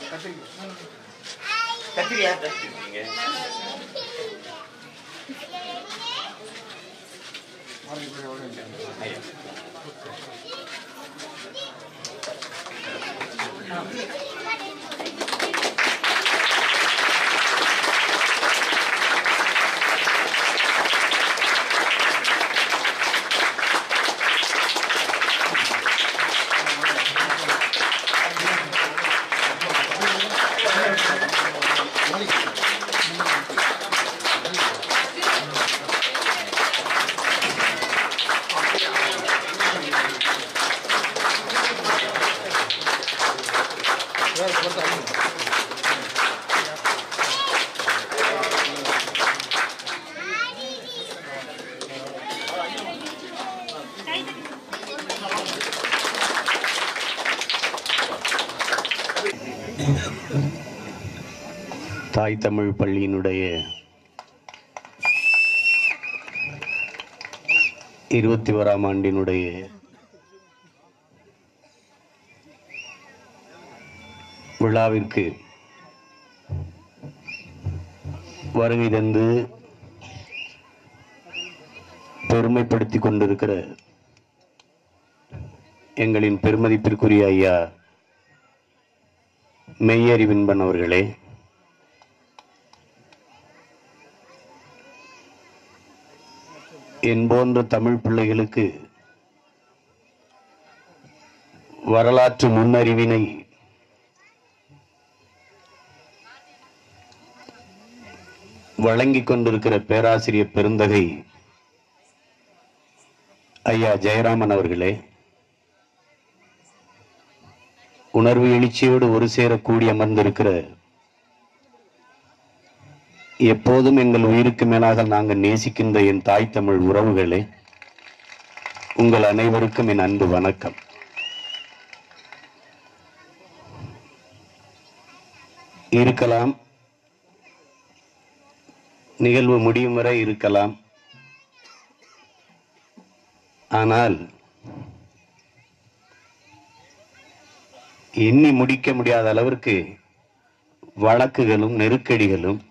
கத்திரி யார் தச்சிருக்கீங்க ஐயா தாய் தமிழ் பள்ளியினுடைய இருபத்தி ஓராம் ஆண்டினுடைய விழாவிற்கு வருகை தந்து பெருமைப்படுத்திக் கொண்டிருக்கிற எங்களின் பெருமதிப்பிற்குரிய ஐயா மெய்யறிவின்பன் அவர்களே என் போன்ற தமிழ் பிள்ளைகளுக்கு வரலாற்று முன்னறிவினை வழங்கிக் கொண்டிருக்கிற பேராசிரியர் பெருந்தகை ஐயா ஜெயராமன் அவர்களே உணர்வு எழுச்சியோடு ஒரு சேர கூடி அமர்ந்திருக்கிற எப்போதும் எங்கள் உயிருக்கு மேலாக நாங்கள் நேசிக்கின்ற என் தாய் தமிழ் உறவுகளே உங்கள் அனைவருக்கும் என் அன்பு வணக்கம் இருக்கலாம் நிகழ்வு முடியும் வரை இருக்கலாம் ஆனால் எண்ணி முடிக்க முடியாத அளவிற்கு வழக்குகளும் நெருக்கடிகளும்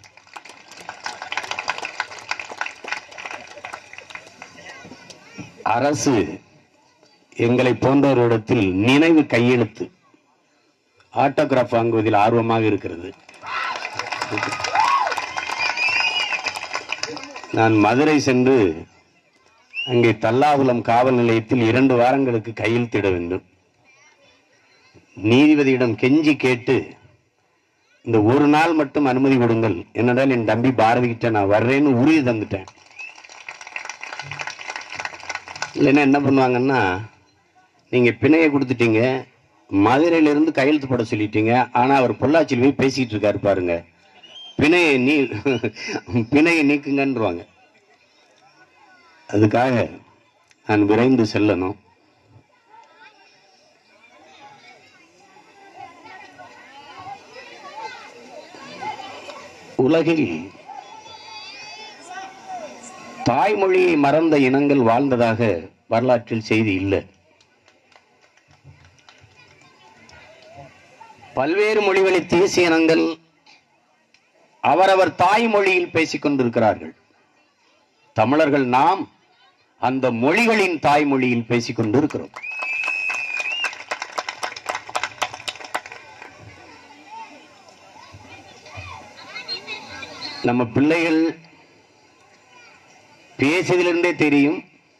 அரசு எங்களை போன்றவரிடத்தில் நினைவு கையெழுத்து ஆட்டோகிராஃப் வாங்குவதில் ஆர்வமாக இருக்கிறது நான் மதுரை சென்று அங்கே தல்லாகுளம் காவல் நிலையத்தில் இரண்டு வாரங்களுக்கு கையெழுத்திட வேண்டும் நீதிபதியிடம் கெஞ்சி கேட்டு இந்த ஒரு நாள் மட்டும் அனுமதி கொடுங்கள் என்னடால் என் தம்பி பாரதி கிட்ட நான் வர்றேன்னு உறுதி தந்துட்டேன் இல்லைன்னா என்ன பண்ணுவாங்கன்னா நீங்க பிணையை கொடுத்துட்டீங்க மதுரையில இருந்து கையெழுத்து போட சொல்லிட்டீங்க ஆனா அவர் பொள்ளாச்சியில் போய் பேசிட்டு இருக்காரு பாருங்க பிணையை நீ பிணையை நீக்குங்கன்றுவாங்க அதுக்காக நான் விரைந்து செல்லணும் உலகில் தாய்மொழியை மறந்த இனங்கள் வாழ்ந்ததாக வரலாற்றில் செய்தி இல்லை பல்வேறு மொழிகளை தேசிய இனங்கள் அவரவர் தாய்மொழியில் பேசிக் கொண்டிருக்கிறார்கள் தமிழர்கள் நாம் அந்த மொழிகளின் தாய்மொழியில் பேசிக் கொண்டிருக்கிறோம் நம்ம பிள்ளைகள் பேசியதிலிருந்தே தெரியும்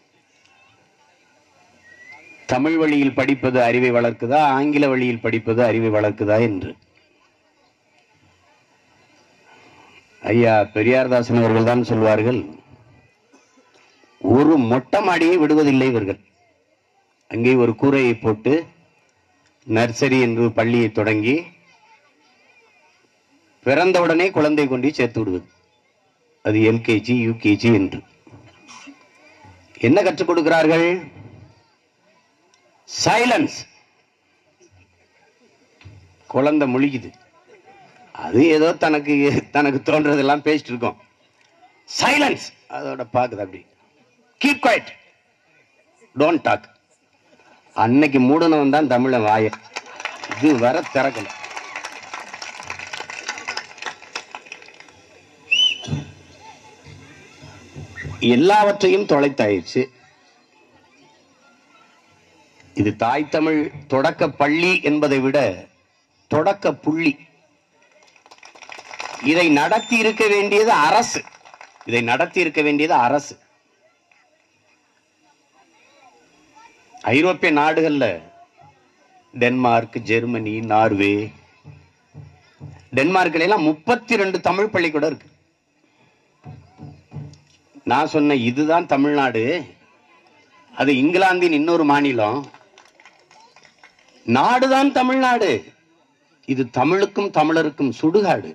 தமிழ் வழியில் படிப்பது அறிவை வளர்க்குதா ஆங்கில வழியில் படிப்பது அறிவை வளர்க்குதா என்று ஐயா பெரியார்தாசன் அவர்கள் தான் சொல்வார்கள் ஒரு மொட்டை மாடியை விடுவதில்லை இவர்கள் அங்கே ஒரு கூரையை போட்டு நர்சரி என்று பள்ளியை தொடங்கி பிறந்தவுடனே குழந்தை கொண்டு சேர்த்து விடுவது அது எல்கேஜி யூகேஜி என்று என்ன கற்றுக் கொடுக்கிறார்கள் சைலன்ஸ் குழந்தை முழிக்குது அது ஏதோ தனக்கு தனக்கு தோன்றதெல்லாம் பேசிட்டு இருக்கோம் சைலன்ஸ் அதோட பாக்குது அப்படி கீப் குவைட் டோன்ட் டாக் அன்னைக்கு மூடனவன் தான் தமிழன் வாய இது வர திறக்கல எல்லாவற்றையும் தொலைத்தாயிடுச்சு இது தாய் தமிழ் தொடக்க பள்ளி என்பதை விட தொடக்க புள்ளி இதை நடத்தி இருக்க வேண்டியது அரசு இதை நடத்தி இருக்க வேண்டியது அரசு ஐரோப்பிய நாடுகள்ல டென்மார்க் ஜெர்மனி நார்வே டென்மார்க்ல எல்லாம் முப்பத்தி ரெண்டு தமிழ் பள்ளிக்கூடம் இருக்கு நான் சொன்ன இதுதான் தமிழ்நாடு அது இங்கிலாந்தின் இன்னொரு மாநிலம் நாடுதான் தமிழ்நாடு இது தமிழுக்கும் தமிழருக்கும் சுடுகாடு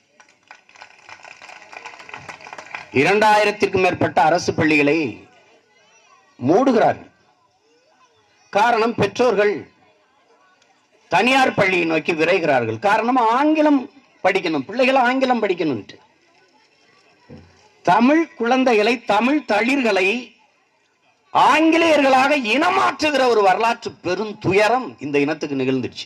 இரண்டாயிரத்திற்கும் மேற்பட்ட அரசு பள்ளிகளை மூடுகிறார்கள் காரணம் பெற்றோர்கள் தனியார் பள்ளியை நோக்கி விரைகிறார்கள் காரணம் ஆங்கிலம் படிக்கணும் பிள்ளைகள் ஆங்கிலம் படிக்கணும்ட்டு தமிழ் குழந்தைகளை தமிழ் தளிர்களை ஆங்கிலேயர்களாக இனமாற்றுகிற ஒரு வரலாற்று பெரும் துயரம் இந்த இனத்துக்கு நிகழ்ந்துடுச்சு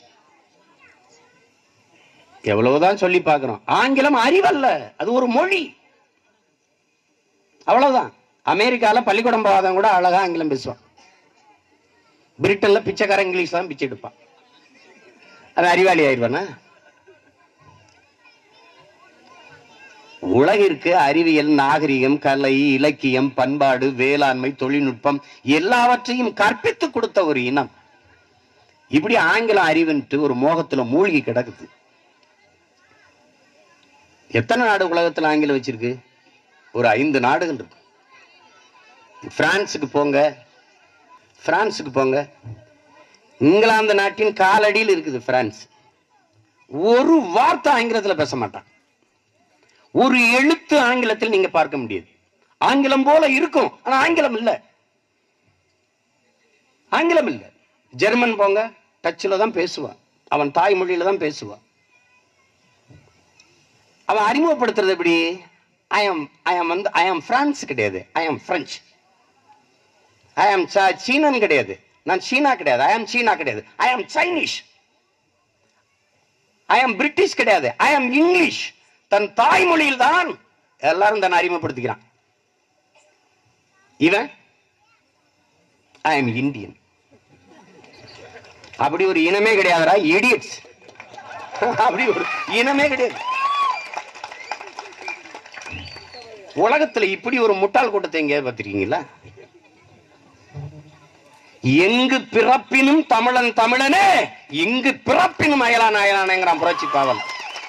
எவ்வளவுதான் சொல்லி பார்க்கிறோம் ஆங்கிலம் அறிவல்ல அது ஒரு மொழி அவ்வளவுதான் அமெரிக்கால பள்ளிக்கூடம் போகாதவன் கூட அழகா ஆங்கிலம் பேசுவான் பிரிட்டன்ல பிச்சைக்கார இங்கிலீஷ் தான் பிச்சை எடுப்பான் அது அறிவாளி ஆயிடுவானா உலகிற்கு அறிவியல் நாகரிகம் கலை இலக்கியம் பண்பாடு வேளாண்மை தொழில்நுட்பம் எல்லாவற்றையும் கற்பித்து கொடுத்த ஒரு இனம் இப்படி ஆங்கிலம் அறிவுன்ட்டு ஒரு மோகத்துல மூழ்கி கிடக்குது எத்தனை நாடு உலகத்துல ஆங்கிலம் வச்சிருக்கு ஒரு ஐந்து நாடுகள் இருக்கு பிரான்ஸுக்கு போங்க பிரான்ஸுக்கு போங்க இங்கிலாந்து நாட்டின் காலடியில் இருக்குது பிரான்ஸ் ஒரு வார்த்தை ஆங்கிலத்துல பேச மாட்டான் ஒரு எழுத்து ஆங்கிலத்தில் நீங்க பார்க்க முடியாது ஆங்கிலம் போல இருக்கும் ஆனா ஆங்கிலம் இல்ல ஆங்கிலம் இல்ல ஜெர்மன் போங்க டச்சில் தான் பேசுவான் அவன் தாய்மொழியில தான் பேசுவான் அவன் அறிமுகப்படுத்துறது எப்படி ஐ ஆம் ஐ ஆம் வந்து ஐ ஆம் பிரான்ஸ் கிடையாது ஐ ஆம் பிரெஞ்சு ஐ ஆம் சீனன் கிடையாது நான் சீனா கிடையாது ஐ ஆம் சீனா கிடையாது ஐ ஆம் சைனீஸ் ஐ ஆம் பிரிட்டிஷ் கிடையாது ஐ ஆம் இங்கிலீஷ் தன் தாய்மொழியில் தான் எல்லாரும் தன்னை அறிமுகப்படுத்திக்கிறான் இவன் ஐ ஆம் இந்தியன் அப்படி ஒரு இனமே கிடையாதுடா இடியட்ஸ் அப்படி ஒரு இனமே கிடையாது உலகத்துல இப்படி ஒரு முட்டாள் கூட்டத்தை எங்கேயாவது பார்த்திருக்கீங்களா எங்கு பிறப்பினும் தமிழன் தமிழனே எங்கு பிறப்பினும் அயலான் அயலானேங்கிறான் புரட்சி பாவல்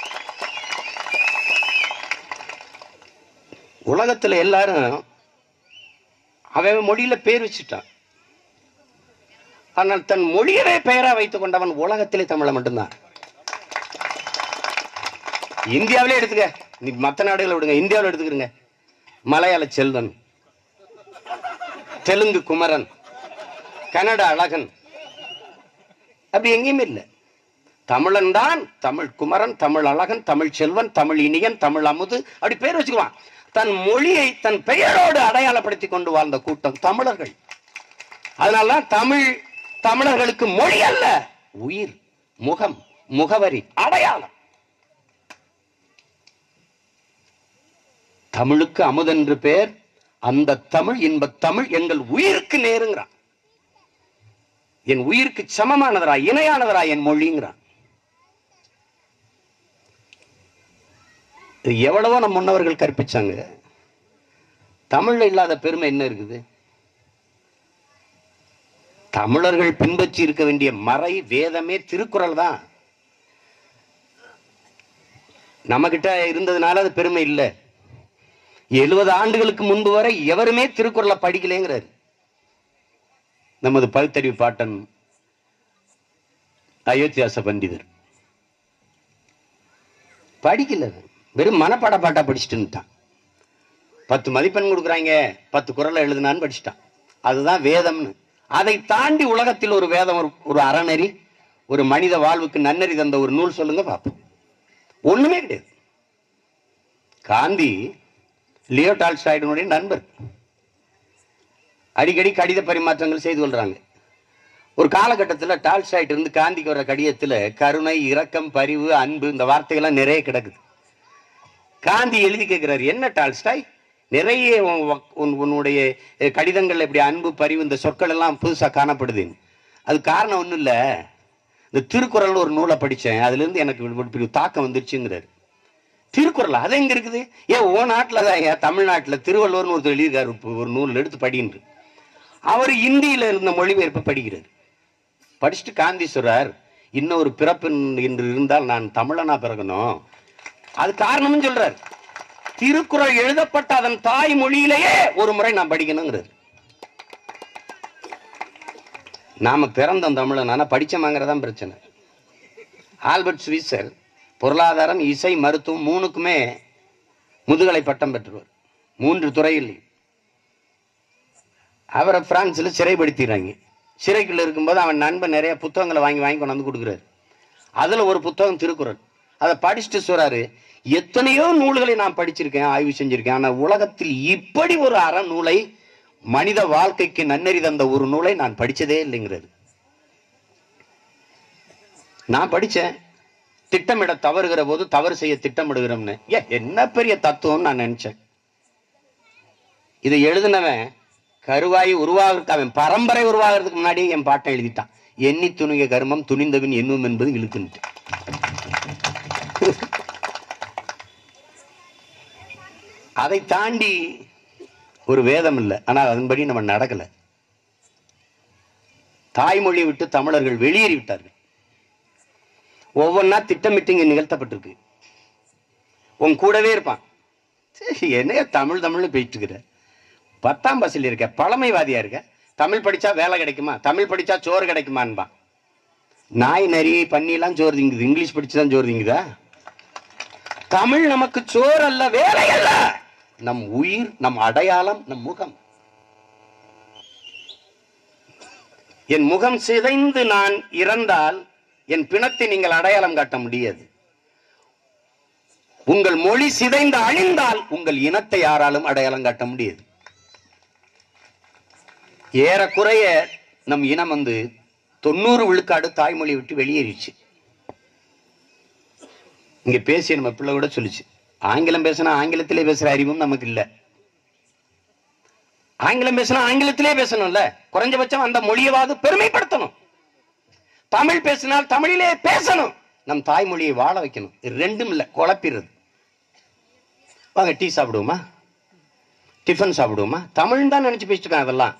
உலகத்துல எல்லாரும் அவன் மொழியில பேர் வச்சுட்டான் ஆனால் தன் மொழியவே பெயரா வைத்துக் கொண்டவன் உலகத்திலே தமிழ மட்டும்தான் இந்தியாவிலே எடுத்துக்க நீ மத்த நாடுகளை விடுங்க இந்தியாவில் எடுத்துக்கிறங்க மலையாள செல்வன் தெலுங்கு குமரன் கன்னட அழகன் அப்படி எங்கேயுமே இல்லை தமிழன் தான் தமிழ் குமரன் தமிழ் அழகன் தமிழ் செல்வன் தமிழ் இனியன் தமிழ் அமுது அப்படி பேர் வச்சுக்குவான் தன் மொழியை தன் பெயரோடு அடையாளப்படுத்தி கொண்டு வாழ்ந்த கூட்டம் தமிழர்கள் அதனாலதான் தமிழ் தமிழர்களுக்கு மொழி அல்ல உயிர் முகம் முகவரி அடையாளம் தமிழுக்கு அமுதென்று பேர் அந்த தமிழ் இன்ப தமிழ் எங்கள் உயிருக்கு நேருங்கிறான் என் உயிருக்கு சமமானதரா இணையானதரா என் மொழிங்கிறான் இது எவ்வளவோ நம் முன்னவர்கள் கற்பிச்சாங்க தமிழ்ல இல்லாத பெருமை என்ன இருக்குது தமிழர்கள் பின்பற்றி இருக்க வேண்டிய மறை வேதமே திருக்குறள் தான் நம்ம கிட்ட இருந்ததுனால அது பெருமை இல்லை எழுபது ஆண்டுகளுக்கு முன்பு வரை எவருமே திருக்குறளை படிக்கலைங்கிறாரு நமது பகுத்தறிவு பாட்டன் அயோத்தியாச பண்டிதர் படிக்கல அவன். வெறும் மனப்பாட பாட்டா படிச்சுட்டுட்டான் பத்து மதிப்பெண் கொடுக்குறாங்க பத்து குரலை எழுதுனான்னு படிச்சுட்டான் அதுதான் வேதம்னு அதை தாண்டி உலகத்தில் ஒரு வேதம் ஒரு ஒரு அறநெறி ஒரு மனித வாழ்வுக்கு நன்னெறி தந்த ஒரு நூல் சொல்லுங்க பார்ப்போம் ஒண்ணுமே கிடையாது காந்தி லியோ டால்ஸ்டாய்டனுடைய நண்பர் அடிக்கடி கடித பரிமாற்றங்கள் செய்து கொள்றாங்க ஒரு காலகட்டத்தில் டால்ஸ்டாய்ட் இருந்து காந்திக்கு வர கடிதத்தில் கருணை இரக்கம் பரிவு அன்பு இந்த வார்த்தைகள்லாம் நிறைய கிடக்குது காந்தி எழுதி கேட்கிறாரு என்ன டால்ஸ்டாய் நிறைய உன் வ- உன்- உன்னுடைய அஹ், கடிதங்கள்ல இப்படி அன்பு பரிவு இந்த சொற்கள் எல்லாம் புதுசா காணப்படுது அது காரணம் ஒண்ணும் இல்ல இந்த திருக்குறள் ஒரு நூலை படிச்சேன் அதுல இருந்து எனக்கு இப்படி- இப்படி தாக்கம் வந்துருச்சுங்கிறாரு திருக்குறள் அது எங்க இருக்குது ஏன் ஓ நாட்டில் தான் ஏன் தமிழ்நாட்டில் திருவள்ளுவர்னு ஒருத்தர் எழுதியிருக்காரு இப்போ ஒரு நூல் எடுத்து படின்று அவர் இந்தியில இருந்த மொழிபெயர்ப்பை படிக்கிறார் படிச்சுட்டு காந்தி சொல்றார் இன்னொரு பிறப்பு என்று இருந்தால் நான் தமிழனா பிறகணும் அது காரணம்னு சொல்றார் திருக்குறள் எழுதப்பட்ட அதன் தாய் மொழியிலேயே ஒரு முறை நான் படிக்கணுங்கிறார் நாம பிறந்தோம் தமிழன் ஆனா படிச்சோமாங்கிறதான் பிரச்சனை ஆல்பர்ட் ஸ்வீசர் பொருளாதாரம் இசை மருத்துவம் மூணுக்குமே முதுகலை பட்டம் பெற்றவர் மூன்று துறையில் அவரை பிரான்ஸ்ல சிறைப்படுத்திடுறாங்க சிறைக்குள்ள இருக்கும்போது அவன் நண்பன் நிறைய புத்தகங்களை வாங்கி வாங்கி கொண்டு வந்து கொடுக்குறாரு அதுல ஒரு புத்தகம் திருக்குறள் அதை படிச்சுட்டு சொல்றாரு எத்தனையோ நூல்களை நான் படிச்சிருக்கேன் ஆய்வு செஞ்சிருக்கேன் ஆனா உலகத்தில் இப்படி ஒரு அறநூலை மனித வாழ்க்கைக்கு நன்னறி தந்த ஒரு நூலை நான் படிச்சதே இல்லைங்கிறாரு நான் படிச்சேன் திட்டமிட தவறுகிற போது தவறு செய்ய திட்டமிடுகிறோம்னு ஏ என்ன பெரிய தத்துவம் நான் நினைச்சேன் இதை எழுதினவன் கருவாய் உருவாகிறதுக்கு அவன் பரம்பரை உருவாகிறதுக்கு முன்னாடியே என் பாட்டை எழுதிட்டான் எண்ணி துணிய கர்மம் துணிந்தவன் எண்ணும் என்பது இழுக்குன்ட்டு அதை தாண்டி ஒரு வேதம் இல்லை ஆனால் அதன்படி நம்ம நடக்கல தாய்மொழியை விட்டு தமிழர்கள் வெளியேறி விட்டார்கள் ஒவ்வொன்றா திட்டமிட்டு இங்க நிகழ்த்தப்பட்டிருக்கு உன் கூடவே இருப்பான் சரி, என்னைய தமிழ் தமிழ்னு பேசிட்டு இருக்கிற பத்தாம் பஸ்ஸில் இருக்க பழமைவாதியா இருக்க தமிழ் படிச்சா வேலை கிடைக்குமா தமிழ் படிச்சா சோறு கிடைக்குமான்பான் நாய் நரியை பண்ணிலாம் சோறு திங்குது இங்கிலீஷ் படிச்சுதான் சோறு திங்குதா தமிழ் நமக்கு சோறு அல்ல வேலை அல்ல நம் உயிர் நம் அடையாளம் நம் முகம் என் முகம் சிதைந்து நான் இறந்தால் என் பிணத்தை நீங்கள் அடையாளம் காட்ட முடியாது உங்கள் மொழி சிதைந்து அழிந்தால் உங்கள் இனத்தை யாராலும் அடையாளம் காட்ட முடியாது ஏறக்குறைய நம் இனம் வந்து தொண்ணூறு விழுக்காடு தாய்மொழி விட்டு வெளியேறிச்சு இங்க பேசிய நம்ம பிள்ளை கூட சொல்லுச்சு ஆங்கிலம் பேசினா ஆங்கிலத்திலே பேசுற அறிவும் நமக்கு இல்ல ஆங்கிலம் பேசினா ஆங்கிலத்திலே பேசணும்ல குறைஞ்சபட்சம் அந்த மொழியவாது பெருமைப்படுத்தணும் தமிழ் பேசினால் தமிழிலே பேசணும் நம் தாய்மொழியை வாழ வைக்கணும் இது ரெண்டும் இல்ல குழப்பிடுறது வாங்க டீ சாப்பிடுவோமா டிஃபன் சாப்பிடுவோமா தமிழ் தான் நினைச்சு பேசிட்டு இருக்காங்க அதெல்லாம்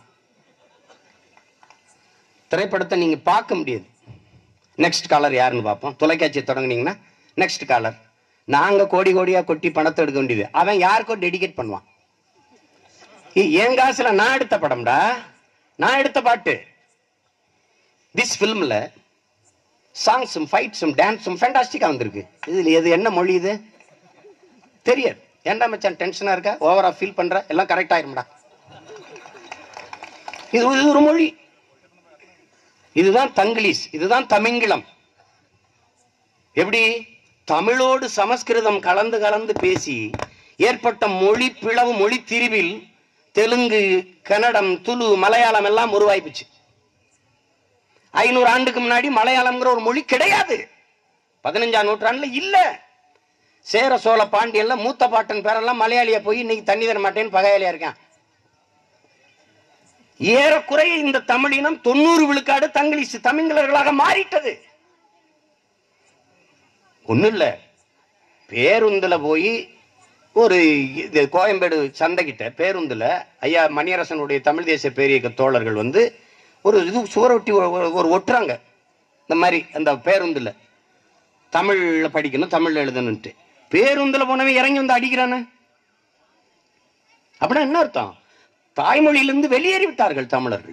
திரைப்படத்தை நீங்க பார்க்க முடியாது நெக்ஸ்ட் காலர் யாருன்னு பார்ப்போம் தொலைக்காட்சியை தொடங்குனீங்கன்னா நெக்ஸ்ட் காலர் நாங்க கோடி கோடியா கொட்டி பணத்தை எடுக்க வேண்டியது அவன் யாருக்கோ டெடிகேட் பண்ணுவான் ஏய், என் காசுல நான் எடுத்த படம்டா நான் எடுத்த பாட்டு திஸ் ஃபிலிம்ல சாங்ஸும் ஃபைட்ஸும் டான்ஸும் ஃபேண்டாஸ்டிக்கா வந்திருக்கு இதுல எது என்ன மொழி இது தெரியாது ஏன்டா மச்சான் டென்ஷனா இருக்கா ஓவரா ஃபீல் பண்ற எல்லாம் கரெக்ட் ஆயிரும்டா இது இது ஒரு மொழி இதுதான் தங்கிலீஷ் இதுதான் தமிங்கிலம் எப்படி தமிழோடு சமஸ்கிருதம் கலந்து கலந்து பேசி ஏற்பட்ட மொழி பிளவு மொழி திரிவில் தெலுங்கு கன்னடம் துளு மலையாளம் எல்லாம் உருவாயிப்புச்சு ஐநூறு ஆண்டுக்கு முன்னாடி மலையாளம்ங்கிற ஒரு மொழி கிடையாது பதினஞ்சாம் நூற்றாண்டுல இல்ல சேர சோழ பாண்டியன்ல மூத்த பாட்டன் பேரெல்லாம் மலையாளியா போய் இன்னைக்கு தண்ணி தர மாட்டேன்னு பகையாளியா இருக்கான் ஏறக்குறைய இந்த தமிழினம் தொண்ணூறு விழுக்காடு தங்கிலீஷ் தமிழர்களாக மாறிட்டது ஒண்ணும் இல்ல பேருந்துல போய் ஒரு இது கோயம்பேடு சந்தைகிட்ட பேருந்துல ஐயா மணியரசனுடைய தமிழ் தேசிய பேரியக்க தோழர்கள் வந்து ஒரு இது சுவரொட்டி ஒரு- ஒரு- ஒரு ஒட்டுறாங்க இந்த மாதிரி அந்த பேருந்துல தமிழ்ல படிக்கணும் தமிழ்ல எழுதணும்ட்டு பேருந்துல போனவன் இறங்கி வந்து அடிக்கிறானே அப்படின்னா என்ன அர்த்தம் தாய்மொழியிலிருந்து வெளியேறி விட்டார்கள் தமிழர்கள்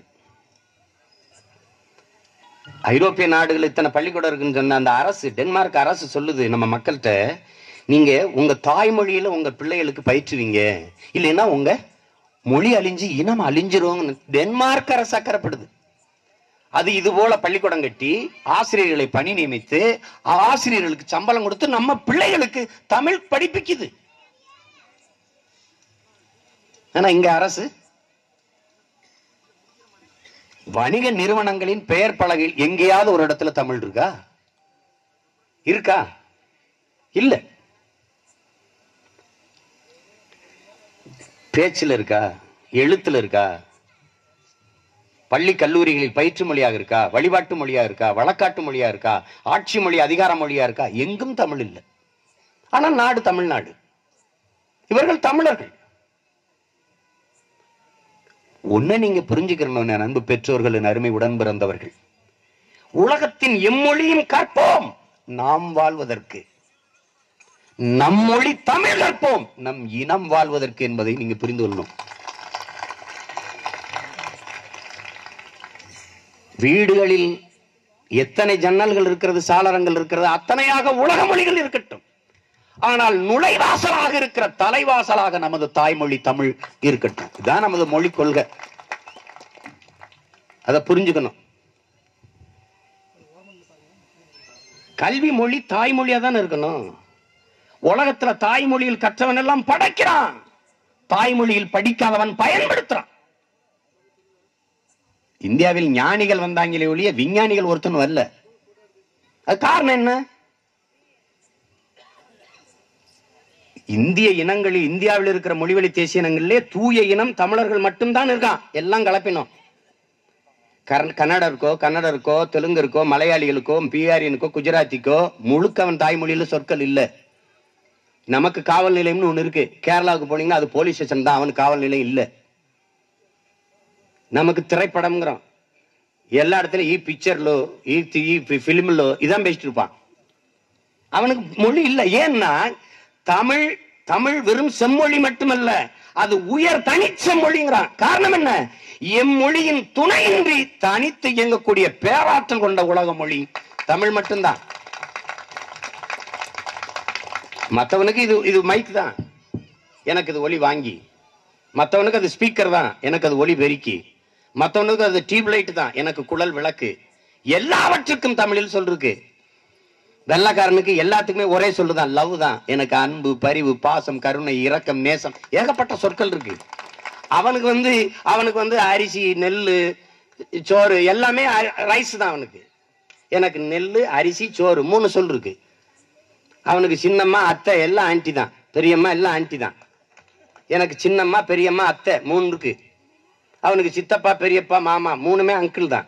ஐரோப்பிய நாடுகள் இத்தனை பள்ளிக்கூடம் இருக்குன்னு சொன்ன அந்த அரசு டென்மார்க் அரசு சொல்லுது நம்ம மக்கள்கிட்ட நீங்க உங்க தாய்மொழியில உங்க பிள்ளைகளுக்கு பயிற்றுவீங்க இல்லைன்னா உங்க மொழி அழிஞ்சு இனம் அழிஞ்சிரும் டென்மார்க் அரசு அக்கறைப்படுது அது இது போல பள்ளிக்கூடம் கட்டி ஆசிரியர்களை பணி நியமித்து ஆசிரியர்களுக்கு சம்பளம் கொடுத்து நம்ம பிள்ளைகளுக்கு தமிழ் படிப்பிக்குது ஆனா இங்க அரசு வணிக நிறுவனங்களின் பெயர் பலகையில் எங்கேயாவது ஒரு இடத்துல தமிழ் இருக்கா இருக்கா இல்ல பேச்சுல இருக்கா எழுத்துல இருக்கா பள்ளி கல்லூரிகளில் பயிற்று மொழியாக இருக்கா வழிபாட்டு மொழியா இருக்கா வழக்காட்டு மொழியா இருக்கா ஆட்சி மொழி அதிகார மொழியா இருக்கா எங்கும் தமிழ் இல்லை ஆனா நாடு தமிழ்நாடு இவர்கள் தமிழர்கள் ஒன்ன நீங்க புரிஞ்சுக்கிறணும் என் அன்பு பெற்றோர்களின் அருமை உடன் பிறந்தவர்கள் உலகத்தின் எம்மொழியும் கற்போம் நாம் வாழ்வதற்கு நம் மொழி தமிழ் கற்போம் நம் இனம் வாழ்வதற்கு என்பதை நீங்க புரிந்து கொள்ளணும் வீடுகளில் எத்தனை ஜன்னல்கள் இருக்கிறது சாளரங்கள் இருக்கிறது அத்தனையாக உலக மொழிகள் இருக்கட்டும் ஆனால் நுழைவாசலாக இருக்கிற தலைவாசலாக நமது தாய்மொழி தமிழ் இருக்கட்டும் இதுதான் நமது மொழி கொள்கை அதை புரிஞ்சுக்கணும் கல்வி மொழி தாய்மொழியா தான் இருக்கணும் உலகத்துல தாய்மொழியில் கற்றவன் எல்லாம் படைக்கிறான் தாய்மொழியில் படிக்காதவன் பயன்படுத்துறான் இந்தியாவில் ஞானிகள் வந்தாங்களே ஒழிய விஞ்ஞானிகள் ஒருத்தன் வரல அது காரணம் என்ன இந்திய இனங்களில் இந்தியாவில் இருக்கிற மொழிவழி தேசிய இனங்களிலே தூய இனம் தமிழர்கள் மட்டும்தான் இருக்கான் எல்லாம் கலப்பினம் கர- கன்னடருக்கோ கன்னடருக்கோ தெலுங்கருக்கோ மலையாளிகளுக்கோ பீகாரியனுக்கோ குஜராத்திக்கோ முழுக்க அவன் தாய்மொழியில சொற்கள் இல்ல நமக்கு காவல் நிலையம்னு ஒண்ணு இருக்கு கேரளாவுக்கு போனீங்கன்னா அது போலீஸ் ஸ்டேஷன் தான் அவனுக்கு காவல் நிலையம் இல்ல நமக்கு திரைப்படம்ங்கிறோம் எல்லா இடத்துலயும் ஈ பிக்சர்லோ ஈ ஈ பிலிம்லோ இதான் பேசிட்டு இருப்பான் அவனுக்கு மொழி இல்ல ஏன்னா தமிழ் தமிழ் வெறும் செம்மொழி மட்டுமல்ல அது உயர் தனிச்ச மொழிங்கிறான் காரணம் என்ன எம்மொழியின் துணையின்றி தனித்து இயங்கக்கூடிய பேராற்றல் கொண்ட உலக மொழி தமிழ் மட்டும்தான் மத்தவனுக்கு இது இது மைக் தான் எனக்கு இது ஒலி வாங்கி மத்தவனுக்கு அது ஸ்பீக்கர் தான் எனக்கு அது ஒலி பெருக்கி மத்தவனுக்கு அது டியூப் லைட் தான் எனக்கு குழல் விளக்கு எல்லாவற்றுக்கும் தமிழில் சொல்லிருக்கு வெள்ளக்காரனுக்கு எல்லாத்துக்குமே ஒரே சொல்லுதான் லவ் தான் எனக்கு அன்பு பரிவு பாசம் கருணை இரக்கம் நேசம் ஏகப்பட்ட சொற்கள் இருக்கு அவனுக்கு வந்து அவனுக்கு வந்து அரிசி நெல் சோறு எல்லாமே ரைஸ் தான் அவனுக்கு எனக்கு நெல் அரிசி சோறு மூணு சொல் இருக்கு அவனுக்கு சின்னம்மா அத்தை எல்லாம் ஆன்ட்டி தான் பெரியம்மா எல்லாம் ஆன்ட்டி தான் எனக்கு சின்னம்மா பெரியம்மா அத்தை மூணு இருக்கு அவனுக்கு சித்தப்பா பெரியப்பா மாமா மூணுமே அங்கிள் தான்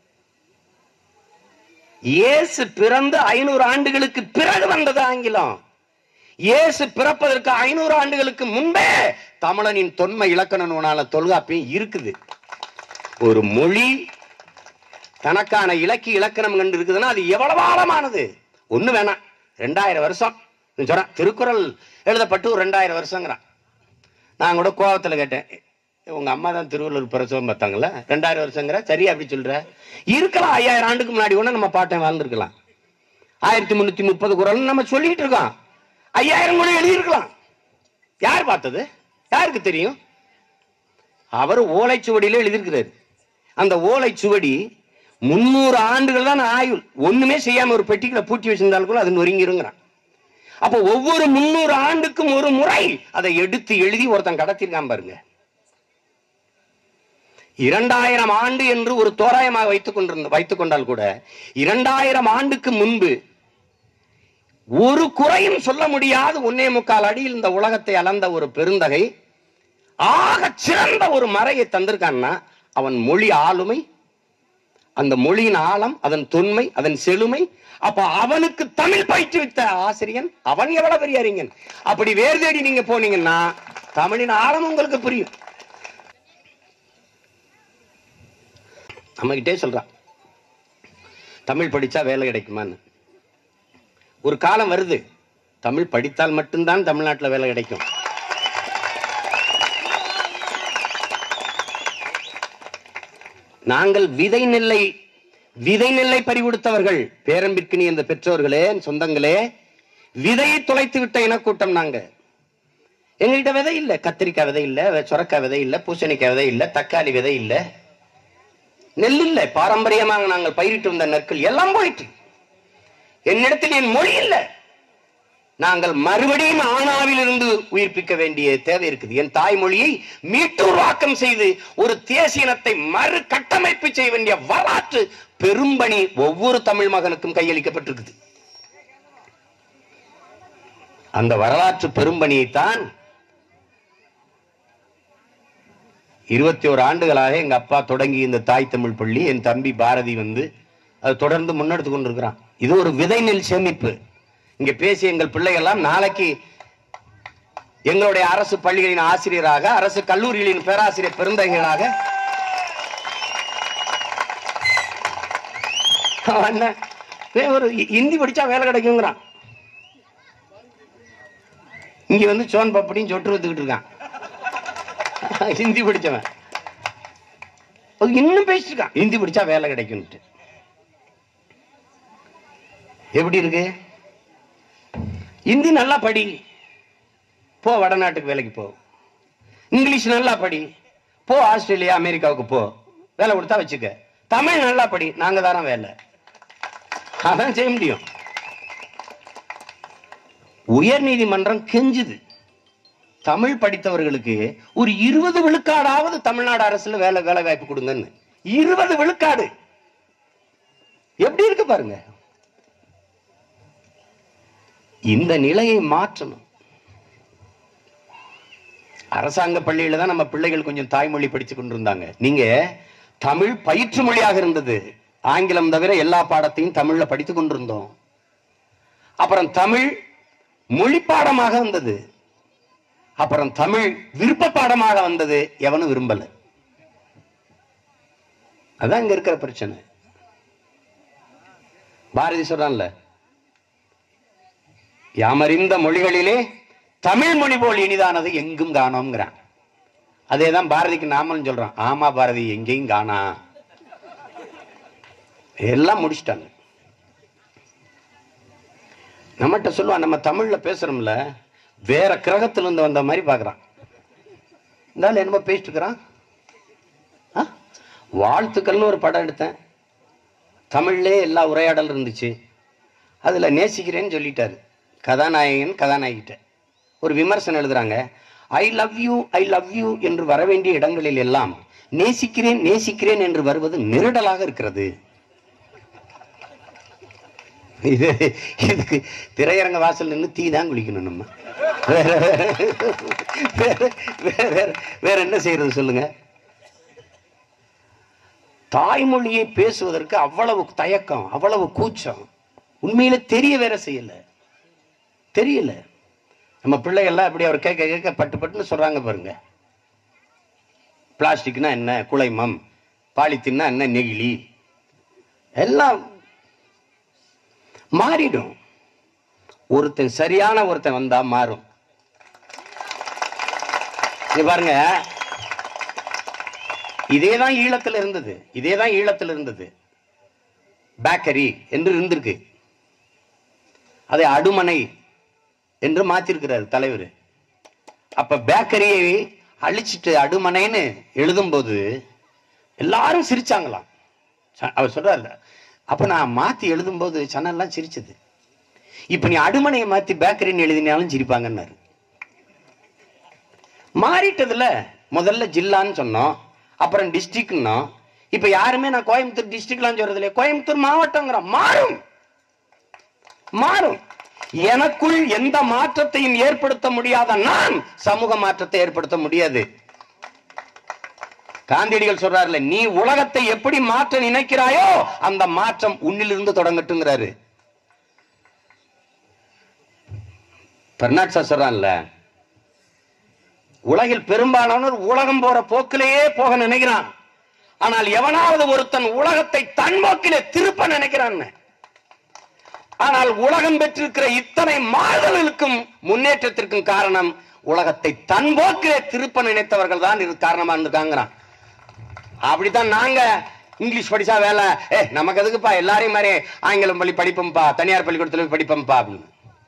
இயேசு பிறந்து ஐநூறு ஆண்டுகளுக்கு பிறகு வந்தது ஆங்கிலம் இயேசு பிறப்பதற்கு ஐநூறு ஆண்டுகளுக்கு முன்பே தமிழனின் தொன்மை இலக்கண நூலான தொல்காப்பியம் இருக்குது ஒரு மொழி தனக்கான இலக்கிய இலக்கணம் கண்டு இருக்குதுன்னா அது எவ்வளவு ஆழமானது ஒண்ணு வேணாம் ரெண்டாயிரம் வருஷம் இவன் சொல்றான் திருக்குறள் எழுதப்பட்டு ஒரு ரெண்டாயிரம் வருஷங்கிறான் நான் கூட கோவத்துல கேட்டேன் உங்க அம்மா தான் திருவள்ளூர் பிரசவம் பார்த்தாங்கல்ல ரெண்டாயிரம் வருஷங்கிற சரி அப்படி சொல்ற இருக்கலாம் ஐயாயிரம் ஆண்டுக்கு முன்னாடி கூட நம்ம பாட்டன் வாழ்ந்துருக்கலாம் ஆயிரத்தி முன்னூத்தி முப்பது குரல் நம்ம சொல்லிட்டு இருக்கோம் ஐயாயிரம் கூட எழுதியிருக்கலாம் யார் பார்த்தது யாருக்கு தெரியும் அவர் ஓலைச்சுவடியில எழுதியிருக்கிறார் அந்த ஓலைச்சுவடி முன்னூறு ஆண்டுகள் தான் ஆயுள் ஒண்ணுமே செய்யாம ஒரு பெட்டிக்குள்ள பூட்டி வச்சிருந்தாலும் கூட அது நொறுங்கிருங்கிறான் அப்போ ஒவ்வொரு முன்னூறு ஆண்டுக்கும் ஒரு முறை அதை எடுத்து எழுதி ஒருத்தன் கடத்திருக்கான் பாருங்க இரண்டாயிரம் ஆண்டு என்று ஒரு தோராயமாக வைத்துக் கொண்டிருந்த வைத்துக் கொண்டால் கூட இரண்டாயிரம் ஆண்டுக்கு முன்பு ஒரு குறையும் சொல்ல முடியாத ஒன்னே முக்கால் அடியில் இந்த உலகத்தை அளந்த ஒரு பெருந்தகை ஆக சிறந்த ஒரு மறையை தந்திருக்கான்னா அவன் மொழி ஆளுமை அந்த மொழியின் ஆழம் அதன் தொன்மை அதன் செழுமை அப்ப அவனுக்கு தமிழ் பயிற்றுவித்த ஆசிரியன் அவன் எவ்வளவு பெரிய அறிஞன் அப்படி வேறு தேடி நீங்க போனீங்கன்னா தமிழின் ஆழம் உங்களுக்கு புரியும் நம்மகிட்டே சொல்றான் தமிழ் படிச்சா வேலை கிடைக்குமான்னு ஒரு காலம் வருது தமிழ் படித்தால் மட்டும்தான் தமிழ்நாட்டில் வேலை கிடைக்கும் நாங்கள் விதை நெல்லை விதை நெல்லை பறிகொடுத்தவர்கள் பேரம்பிற்கினி என்ற பெற்றோர்களே சொந்தங்களே விதையை தொலைத்து விட்ட இனக்கூட்டம் நாங்க எங்ககிட்ட விதை இல்ல கத்திரிக்காய் விதை இல்ல சுரக்காய் விதை இல்ல பூசணிக்காய் விதை இல்ல தக்காளி விதை இல்ல நெல் இல்ல பாரம்பரியமாக நாங்கள் பயிரிட்டு வந்த நெற்கள் எல்லாம் போயிட்டு என்னிடத்தில் என் மொழி இல்ல நாங்கள் மறுபடியும் ஆணாவில் இருந்து உயிர்ப்பிக்க வேண்டிய தேவை இருக்குது என் தாய்மொழியை மீட்டுருவாக்கம் செய்து ஒரு தேசிய இனத்தை மறு கட்டமைப்பு செய்ய வேண்டிய வரலாற்று பெரும்பணி ஒவ்வொரு தமிழ் மகனுக்கும் கையளிக்கப்பட்டிருக்குது அந்த வரலாற்று பெரும்பணியைத்தான் இருபத்தி ஒரு ஆண்டுகளாக எங்க அப்பா தொடங்கி இந்த தாய் தமிழ் பள்ளி என் தம்பி பாரதி வந்து அது தொடர்ந்து முன்னெடுத்து கொண்டிருக்கிறான் இது ஒரு விதை நெல் சேமிப்பு இங்க பேசிய எங்கள் பிள்ளைகள்லாம் நாளைக்கு எங்களுடைய அரசு பள்ளிகளின் ஆசிரியராக அரசு கல்லூரிகளின் பேராசிரியர் பெருந்தகைகளாக அவன் என்ன, இவன் ஒரு ஹி- ஹிந்தி படிச்சா வேலை கிடைக்குங்கிறான் இங்க வந்து சோன் பப்படியும் சொட்டு வித்துக்கிட்டு இருக்கான் ஹிந்தி படிச்சவன் அது இன்னும் பேசிட்டு இருக்கான் ஹிந்தி படிச்சா வேலை கிடைக்கும்ட்டு எப்படி இருக்கு ஹிந்தி நல்லா படி போ வடநாட்டுக்கு வேலைக்கு போ இங்கிலீஷ் நல்லா படி போ ஆஸ்திரேலியா அமெரிக்காவுக்கு போ வேலை கொடுத்தா வச்சுக்க தமிழ் நல்லா படி நாங்க தரோம் வேலை அதான் செய்ய முடியும் உயர் நீதிமன்றம் கெஞ்சுது தமிழ் படித்தவர்களுக்கு ஒரு இருபது விழுக்காடாவது தமிழ்நாடு அரசுல வேலை வேலை வாய்ப்பு கொடுங்கன்னு இருபது விழுக்காடு எப்படி இருக்கு பாருங்க இந்த நிலையை மாற்றணும் அரசாங்க பள்ளியில தான் நம்ம பிள்ளைகள் கொஞ்சம் தாய்மொழி படிச்சு கொண்டிருந்தாங்க நீங்க தமிழ் பயிற்று மொழியாக இருந்தது ஆங்கிலம் தவிர எல்லா பாடத்தையும் தமிழ்ல படித்துக் கொண்டிருந்தோம் அப்புறம் தமிழ் மொழி பாடமாக வந்தது அப்புறம் தமிழ் விருப்ப பாடமாக வந்தது எவனும் விரும்பல அதான் இங்க இருக்கிற பிரச்சனை பாரதி சொல்றான்ல யாமறிந்த மொழிகளிலே தமிழ் மொழி போல் இனிதானது எங்கும் காணோங்கிறான் அதேதான் பாரதிக்கு நாமளும் சொல்றான் ஆமா பாரதி எங்கேயும் காணா எல்லாம் முடிச்சிட்டாங்க நம்மகிட்ட சொல்லுவான் நம்ம தமிழ்ல பேசுறோம்ல வேற கிரகத்துல இருந்து வந்த மாதிரி பாக்குறான் இருந்தாலும் என்னமோ பேசிட்டு இருக்கிறான் ஆ? வாழ்த்துக்கள்னு ஒரு படம் எடுத்தேன் தமிழ்லே எல்லா உரையாடல் இருந்துச்சு அதுல நேசிக்கிறேன்னு சொல்லிட்டாரு கதாநாயகன் கதாநாயகிட்ட ஒரு விமர்சனம் எழுதுறாங்க I love you I love you என்று வர வேண்டிய இடங்களில் எல்லாம் நேசிக்கிறேன் நேசிக்கிறேன் என்று வருவது நெருடலாக இருக்கிறது இது இதுக்கு திரையரங்க வாசல் நின்று தீ தான் குளிக்கணும் நம்ம வேற வேற வேற வேற வேற என்ன செய்யறது சொல்லுங்க தாய்மொழியை பேசுவதற்கு அவ்வளவு தயக்கம் அவ்வளவு கூச்சம் உண்மையில தெரிய வேற செய்யல தெரியல நம்ம பிள்ளைகள்லாம் இப்படி அவர் கேட்க கேட்க பட்டு பட்டுன்னு சொல்றாங்க பாருங்க பிளாஸ்டிக்னா என்ன குலைமம் பாலித்தீன்னா என்ன நெகிழி எல்லாம் மாறிடும் ஒருத்தன் சரியான ஒருத்தன் வந்தா மாறும் இங்க பாருங்க இதேதான் ஈழத்தில் இருந்தது இதேதான் ஈழத்தில் இருந்தது பேக்கரி என்று இருந்திருக்கு அதை அடுமனை என்று மாத்திருக்கிறார் தலைவர் அப்ப பேக்கரியை அழிச்சிட்டு அடுமனைன்னு எழுதும்போது எல்லாரும் சிரிச்சாங்களாம் ச- அவர் சொல்றாருல அப்ப நான் மாத்தி எழுதும்போது சனெல்லாம் சிரிச்சது இப்ப நீ அடுமனையை மாத்தி பேக்கரின்னு எழுதினாலும் சிரிப்பாங்கன்னாரு மாறிட்டதுல முதல்ல ஜில்லான்னு சொன்னோம் அப்புறம் டிஸ்ட்ரிக்ட்னோம் இப்ப யாருமே நான் கோயம்புத்தூர் டிஸ்ட்ரிக்ட்லாம் சொல்றது இல்லையா கோயம்புத்தூர் மாவட்டங்கிறோம் மாறும் மாறும் எனக்குள் எந்த மாற்றத்தையும் ஏற்படுத்த முடியாத நான் சமூக மாற்றத்தை ஏற்படுத்த முடியாது காந்தியடிகள் சொல்றாருல நீ உலகத்தை எப்படி மாற்ற நினைக்கிறாயோ அந்த மாற்றம் உன்னிலிருந்து தொடங்கட்டுங்கிறாரு பெர்னாட் சார் சொல்றான்ல உலகில் பெரும்பாலானோர் உலகம் போற போக்கிலேயே போக நினைக்கிறான் ஆனால் எவனாவது ஒருத்தன் உலகத்தை தன் போக்கிலே திருப்ப நினைக்கிறான் ஆனால் உலகம் பெற்றிருக்கிற இத்தனை மாறுதலுக்கும் முன்னேற்றத்திற்கும் காரணம் உலகத்தை தன் போக்கிலே திருப்ப நினைத்தவர்கள் தான் இது காரணமா இருந்திருக்காங்கிறான் அப்படித்தான் நாங்க இங்கிலீஷ் படிச்சா வேலை ஏ நமக்கு எதுக்குப்பா எல்லாரையும் மாதிரி ஆங்கிலம் பள்ளி படிப்போம்ப்பா தனியார் பள்ளிக்கூடத்துல போய் படிப்போம்ப்பா அப்படின்னு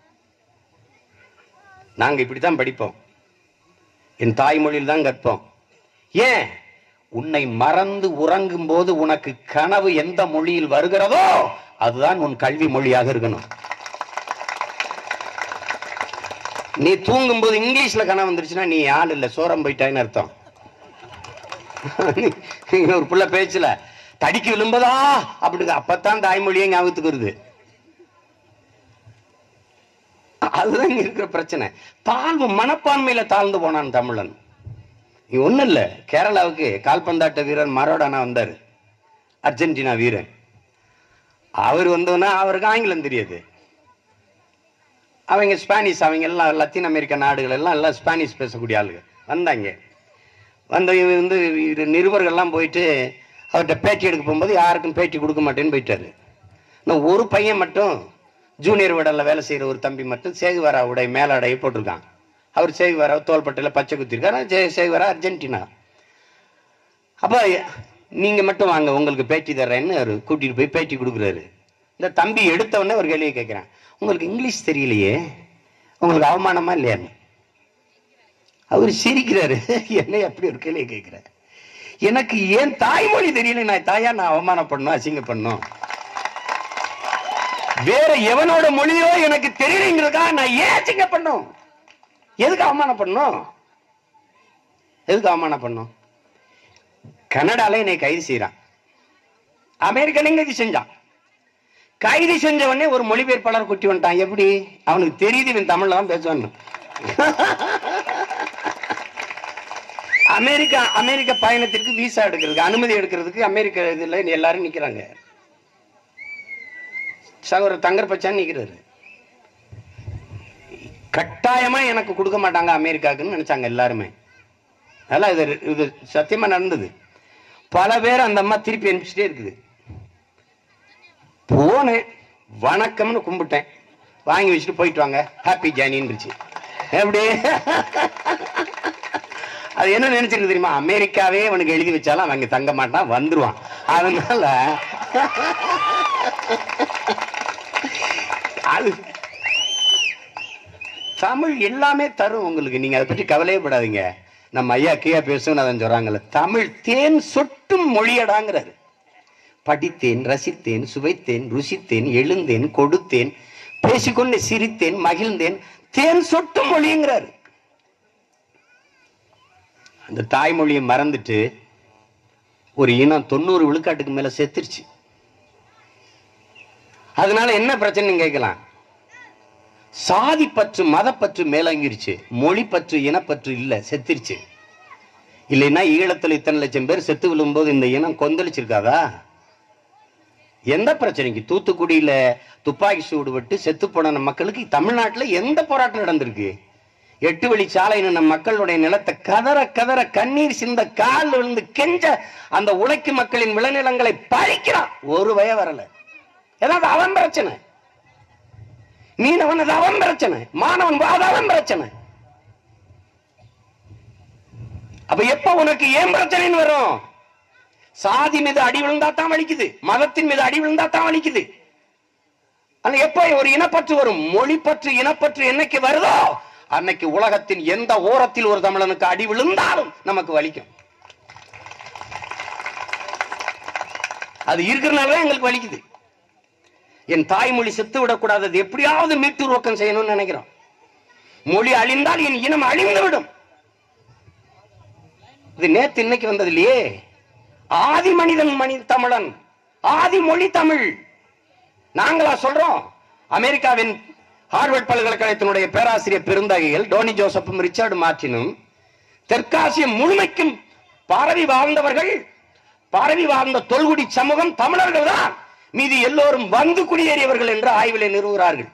நாங்க இப்படித்தான் படிப்போம் என் தாய்மொழியில் தான் கற்போம் ஏன் உன்னை மறந்து உறங்கும் போது உனக்கு கனவு எந்த மொழியில் வருகிறதோ அதுதான் உன் கல்வி மொழியாக இருக்கணும் நீ தூங்கும் போது இங்கிலீஷ்ல கனவு வந்துருச்சுன்னா நீ ஆள் இல்ல சோரம் போயிட்டான்னு அர்த்தம் நீ ஒரு புள்ள பேச்சுல தடிக்கு விழும்பதா அப்படி அப்பத்தான் தாய்மொழியே ஞாபகத்துக்கு வருது அதுதான் இங்க இருக்கிற பிரச்சனை தாழ்வு மனப்பான்மையில தாழ்ந்து போனான் தமிழன் ஒன்றும் இல்லை கேரளாவுக்கு கால்பந்தாட்ட வீரர் மரோடானா வந்தார் அர்ஜென்டினா வீரன் அவர் வந்தோன்னா அவருக்கு ஆங்கிலம் தெரியாது அவங்க ஸ்பானிஷ் அவங்க எல்லாம் லத்தீன் அமெரிக்க நாடுகள் எல்லாம் எல்லாம் ஸ்பானிஷ் பேசக்கூடிய ஆளுங்க வந்தாங்க வந்த இவர் வந்து இவர் நிருபர்கள்லாம் போயிட்டு அவர்கிட்ட பேட்டி எடுக்க போகும்போது யாருக்கும் பேட்டி கொடுக்க மாட்டேன்னு போயிட்டாரு இன்னும் ஒரு பையன் மட்டும் ஜூனியர் விடலில் வேலை செய்கிற ஒரு தம்பி மட்டும் சேகுவாரா உடைய மேலாடையை போட்டிருக்கான் அவர் சேகுவாரா தோள்பட்டையில் பச்சை குத்திருக்காரு ஆனா சே- சேகுவாரா அர்ஜென்டினா அப்போ நீங்கள் மட்டும் வாங்க உங்களுக்கு பேட்டி தர்றேன்னு அவர் கூட்டிகிட்டு போய் பேட்டி கொடுக்குறாரு இந்த தம்பி எடுத்த உடனே ஒரு கேள்வியை கேட்குறேன் உங்களுக்கு இங்கிலீஷ் தெரியலையே உங்களுக்கு அவமானமா இல்லையான்னு அவர் சிரிக்கிறாரு என்ன அப்படி ஒரு கேள்வியை கேட்குறேன் எனக்கு ஏன் தாய்மொழி தெரியல நான் தாயா நான் அவமானப்படணும் அசிங்கப்படணும் வேற எவனோட மொழியோ எனக்கு தெரியலங்கிறதுக்கா நான் ஏன் அசிங்கப்படணும் எதுக்கு அவமானப்படணும் எதுக்கு அவமானப்படணும் கனடால என்னை கைது செய்யறான் அமெரிக்கனையும் கைது செஞ்சான் கைது செஞ்ச உடனே ஒரு மொழிபெயர்ப்பாளர் குட்டி வந்துட்டான் எப்படி அவனுக்கு தெரியுது இவன் தமிழ்ல தான் பேசுவான்னு அமெரிக்கா அமெரிக்க பயணத்திற்கு விசா எடுக்கிறதுக்கு அனுமதி எடுக்கிறதுக்கு அமெரிக்க இதுல எல்லாரும் நிக்கிறாங்க சகோதரர் தங்கர் பச்சான் நிக்கிறாரு கட்டாயமா எனக்கு கொடுக்க மாட்டாங்க அமெரிக்காக்குன்னு நினைச்சாங்க எல்லாருமே அதெல்லாம் இது இது சத்தியமா நடந்தது பல பேர் அந்த அம்மா திருப்பி அனுப்பிச்சிட்டே இருக்குது போனேன் வணக்கம்னு கும்பிட்டேன் வாங்கி வச்சுட்டு போயிட்டு வாங்க ஹாப்பி ஜானின்னுச்சு எப்படி அது என்ன நினைச்சிருக்கு தெரியுமா அமெரிக்காவே அவனுக்கு எழுதி வச்சாலும் அவன் அங்க தங்க மாட்டான் வந்துருவான் அதனால அது தமிழ் எல்லாமே தரும் உங்களுக்கு நீங்க அதை பற்றி கவலையே படாதீங்க நம்ம ஐயா கீழே பேசுன்னு அதை சொல்றாங்கல்ல தமிழ் தேன் சொட்டும் மொழியடாங்கிறாரு படித்தேன் ரசித்தேன் சுவைத்தேன் ருசித்தேன் எழுந்தேன் கொடுத்தேன் பேசிக்கொண்டு சிரித்தேன் மகிழ்ந்தேன் தேன் சொட்டும் மொழிங்கிறாரு அந்த தாய்மொழியை மறந்துட்டு ஒரு இனம் தொண்ணூறு விழுக்காட்டுக்கு மேல செத்துருச்சு அதனால என்ன பிரச்சனை கேட்கலாம் சாதி பற்று மதப்பற்று மேலங்கிருச்சு மொழி பற்று இனப்பற்று இல்ல செத்துருச்சு இல்லைன்னா ஈழத்துல இத்தனை லட்சம் பேர் செத்து விழும்போது இந்த இனம் கொந்தளிச்சிருக்காதா எந்த பிரச்சனைக்கு தூத்துக்குடியில துப்பாக்கி சூடு விட்டு செத்து போன மக்களுக்கு தமிழ்நாட்டுல எந்த போராட்டம் நடந்திருக்கு எட்டு வழி சாலை நம்ம மக்களுடைய நிலத்தை கதற கதற கண்ணீர் சிந்த கால் விழுந்து கெஞ்ச அந்த உழைக்கும் மக்களின் விளைநிலங்களை பறிக்கிறான் ஒரு வய வரல ஏதாவது அவன் பிரச்சனை மீனவன் அது அவன் பிரச்சனை மாணவன் அது அவன் பிரச்சனை அப்ப எப்ப உனக்கு ஏன் பிரச்சனைன்னு வரும் சாதி மீது அடி விழுந்தா தான் வலிக்குது மதத்தின் மீது அடி விழுந்தா தான் வலிக்குது ஆனா எப்ப ஒரு இனப்பற்று வரும் மொழி பற்று இனப்பற்று என்னைக்கு வருதோ அன்னைக்கு உலகத்தின் எந்த ஓரத்தில் ஒரு தமிழனுக்கு அடி விழுந்தாலும் நமக்கு வலிக்கும் அது இருக்கிறனாலதான் எங்களுக்கு வலிக்குது என் தாய்மொழி செத்து விடக்கூடாது அது எப்படியாவது மீட்டுருவக்கம் செய்யணும்னு நினைக்கிறோம் மொழி அழிந்தால் என் இனம் அழிந்து விடும் இது நேத்து இன்னைக்கு வந்தது இல்லையே ஆதி மனிதன் மணி தமிழன் ஆதி மொழி தமிழ் நாங்களா சொல்றோம் அமெரிக்காவின் ஹார்வர்ட் பல்கலைக்கழகத்தினுடைய பேராசிரியர் பெருந்தகைகள் டோனி ஜோசப்பும் ரிச்சர்டு மார்டினும் தெற்காசியம் முழுமைக்கும் பரவி வாழ்ந்தவர்கள் பரவி வாழ்ந்த தொல்குடி சமூகம் தமிழர்கள் தான் மீதி எல்லோரும் வந்து குடியேறியவர்கள் என்று ஆய்விலே நிறுவுகிறார்கள்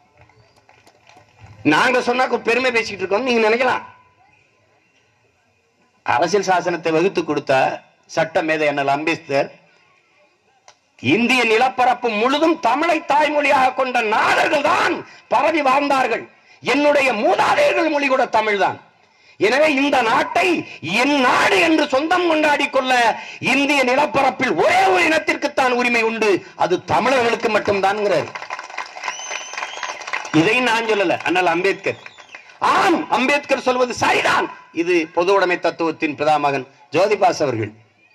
நாங்க சொன்னாக்க பெருமை பேசிட்டு இருக்கோம் நீங்க நினைக்கலாம் அரசியல் சாசனத்தை வகுத்து கொடுத்த சட்ட மேதை அண்ணல் அம்பேத்கர் இந்திய நிலப்பரப்பு முழுதும் தமிழை தாய்மொழியாக கொண்ட நாடர்கள் தான் பரவி வாழ்ந்தார்கள் என்னுடைய மூதாதையர்கள் மொழி கூட தமிழ்தான் எனவே இந்த நாட்டை என் நாடு என்று சொந்தம் கொண்டாடி கொள்ள இந்திய நிலப்பரப்பில் ஒரே ஒரு இனத்திற்குத்தான் உரிமை உண்டு அது தமிழர்களுக்கு மட்டும்தான்ங்கிறார் இதை நான் சொல்லல அண்ணல் அம்பேத்கர் ஆம் அம்பேத்கர் சொல்வது சரிதான் இது பொது உடைமை தத்துவத்தின் பிதாமகன் ஜோதிபாஸ் அவர்கள்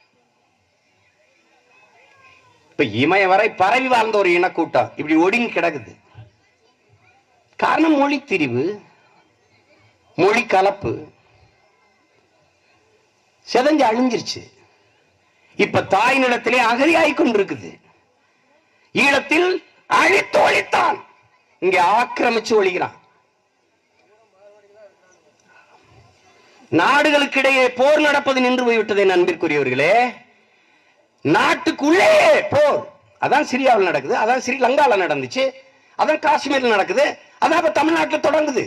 இப்ப இமய வரை பரவி வாழ்ந்த ஒரு இனக்கூட்டம் இப்படி ஒடுங்கி கிடக்குது காரணம் மொழி திரிவு மொழி கலப்பு செதஞ்சு அழிஞ்சிருச்சு இப்ப தாய் நிலத்திலே அகதியாய் கொண்டிருக்குது ஈழத்தில் அழித்து ஒழித்தான் இங்க ஆக்கிரமிச்சு ஒழிகிறான் நாடுகளுக்கிடையே போர் நடப்பது நின்று போய்விட்டது என் அன்பிற்குரியவர்களே நாட்டுக்குள்ளேயே போர் அதான் சிரியாவில் நடக்குது அதான் ஸ்ரீலங்கால நடந்துச்சு அதான் காஷ்மீர்ல நடக்குது அதான் இப்ப தமிழ்நாட்டில் தொடங்குது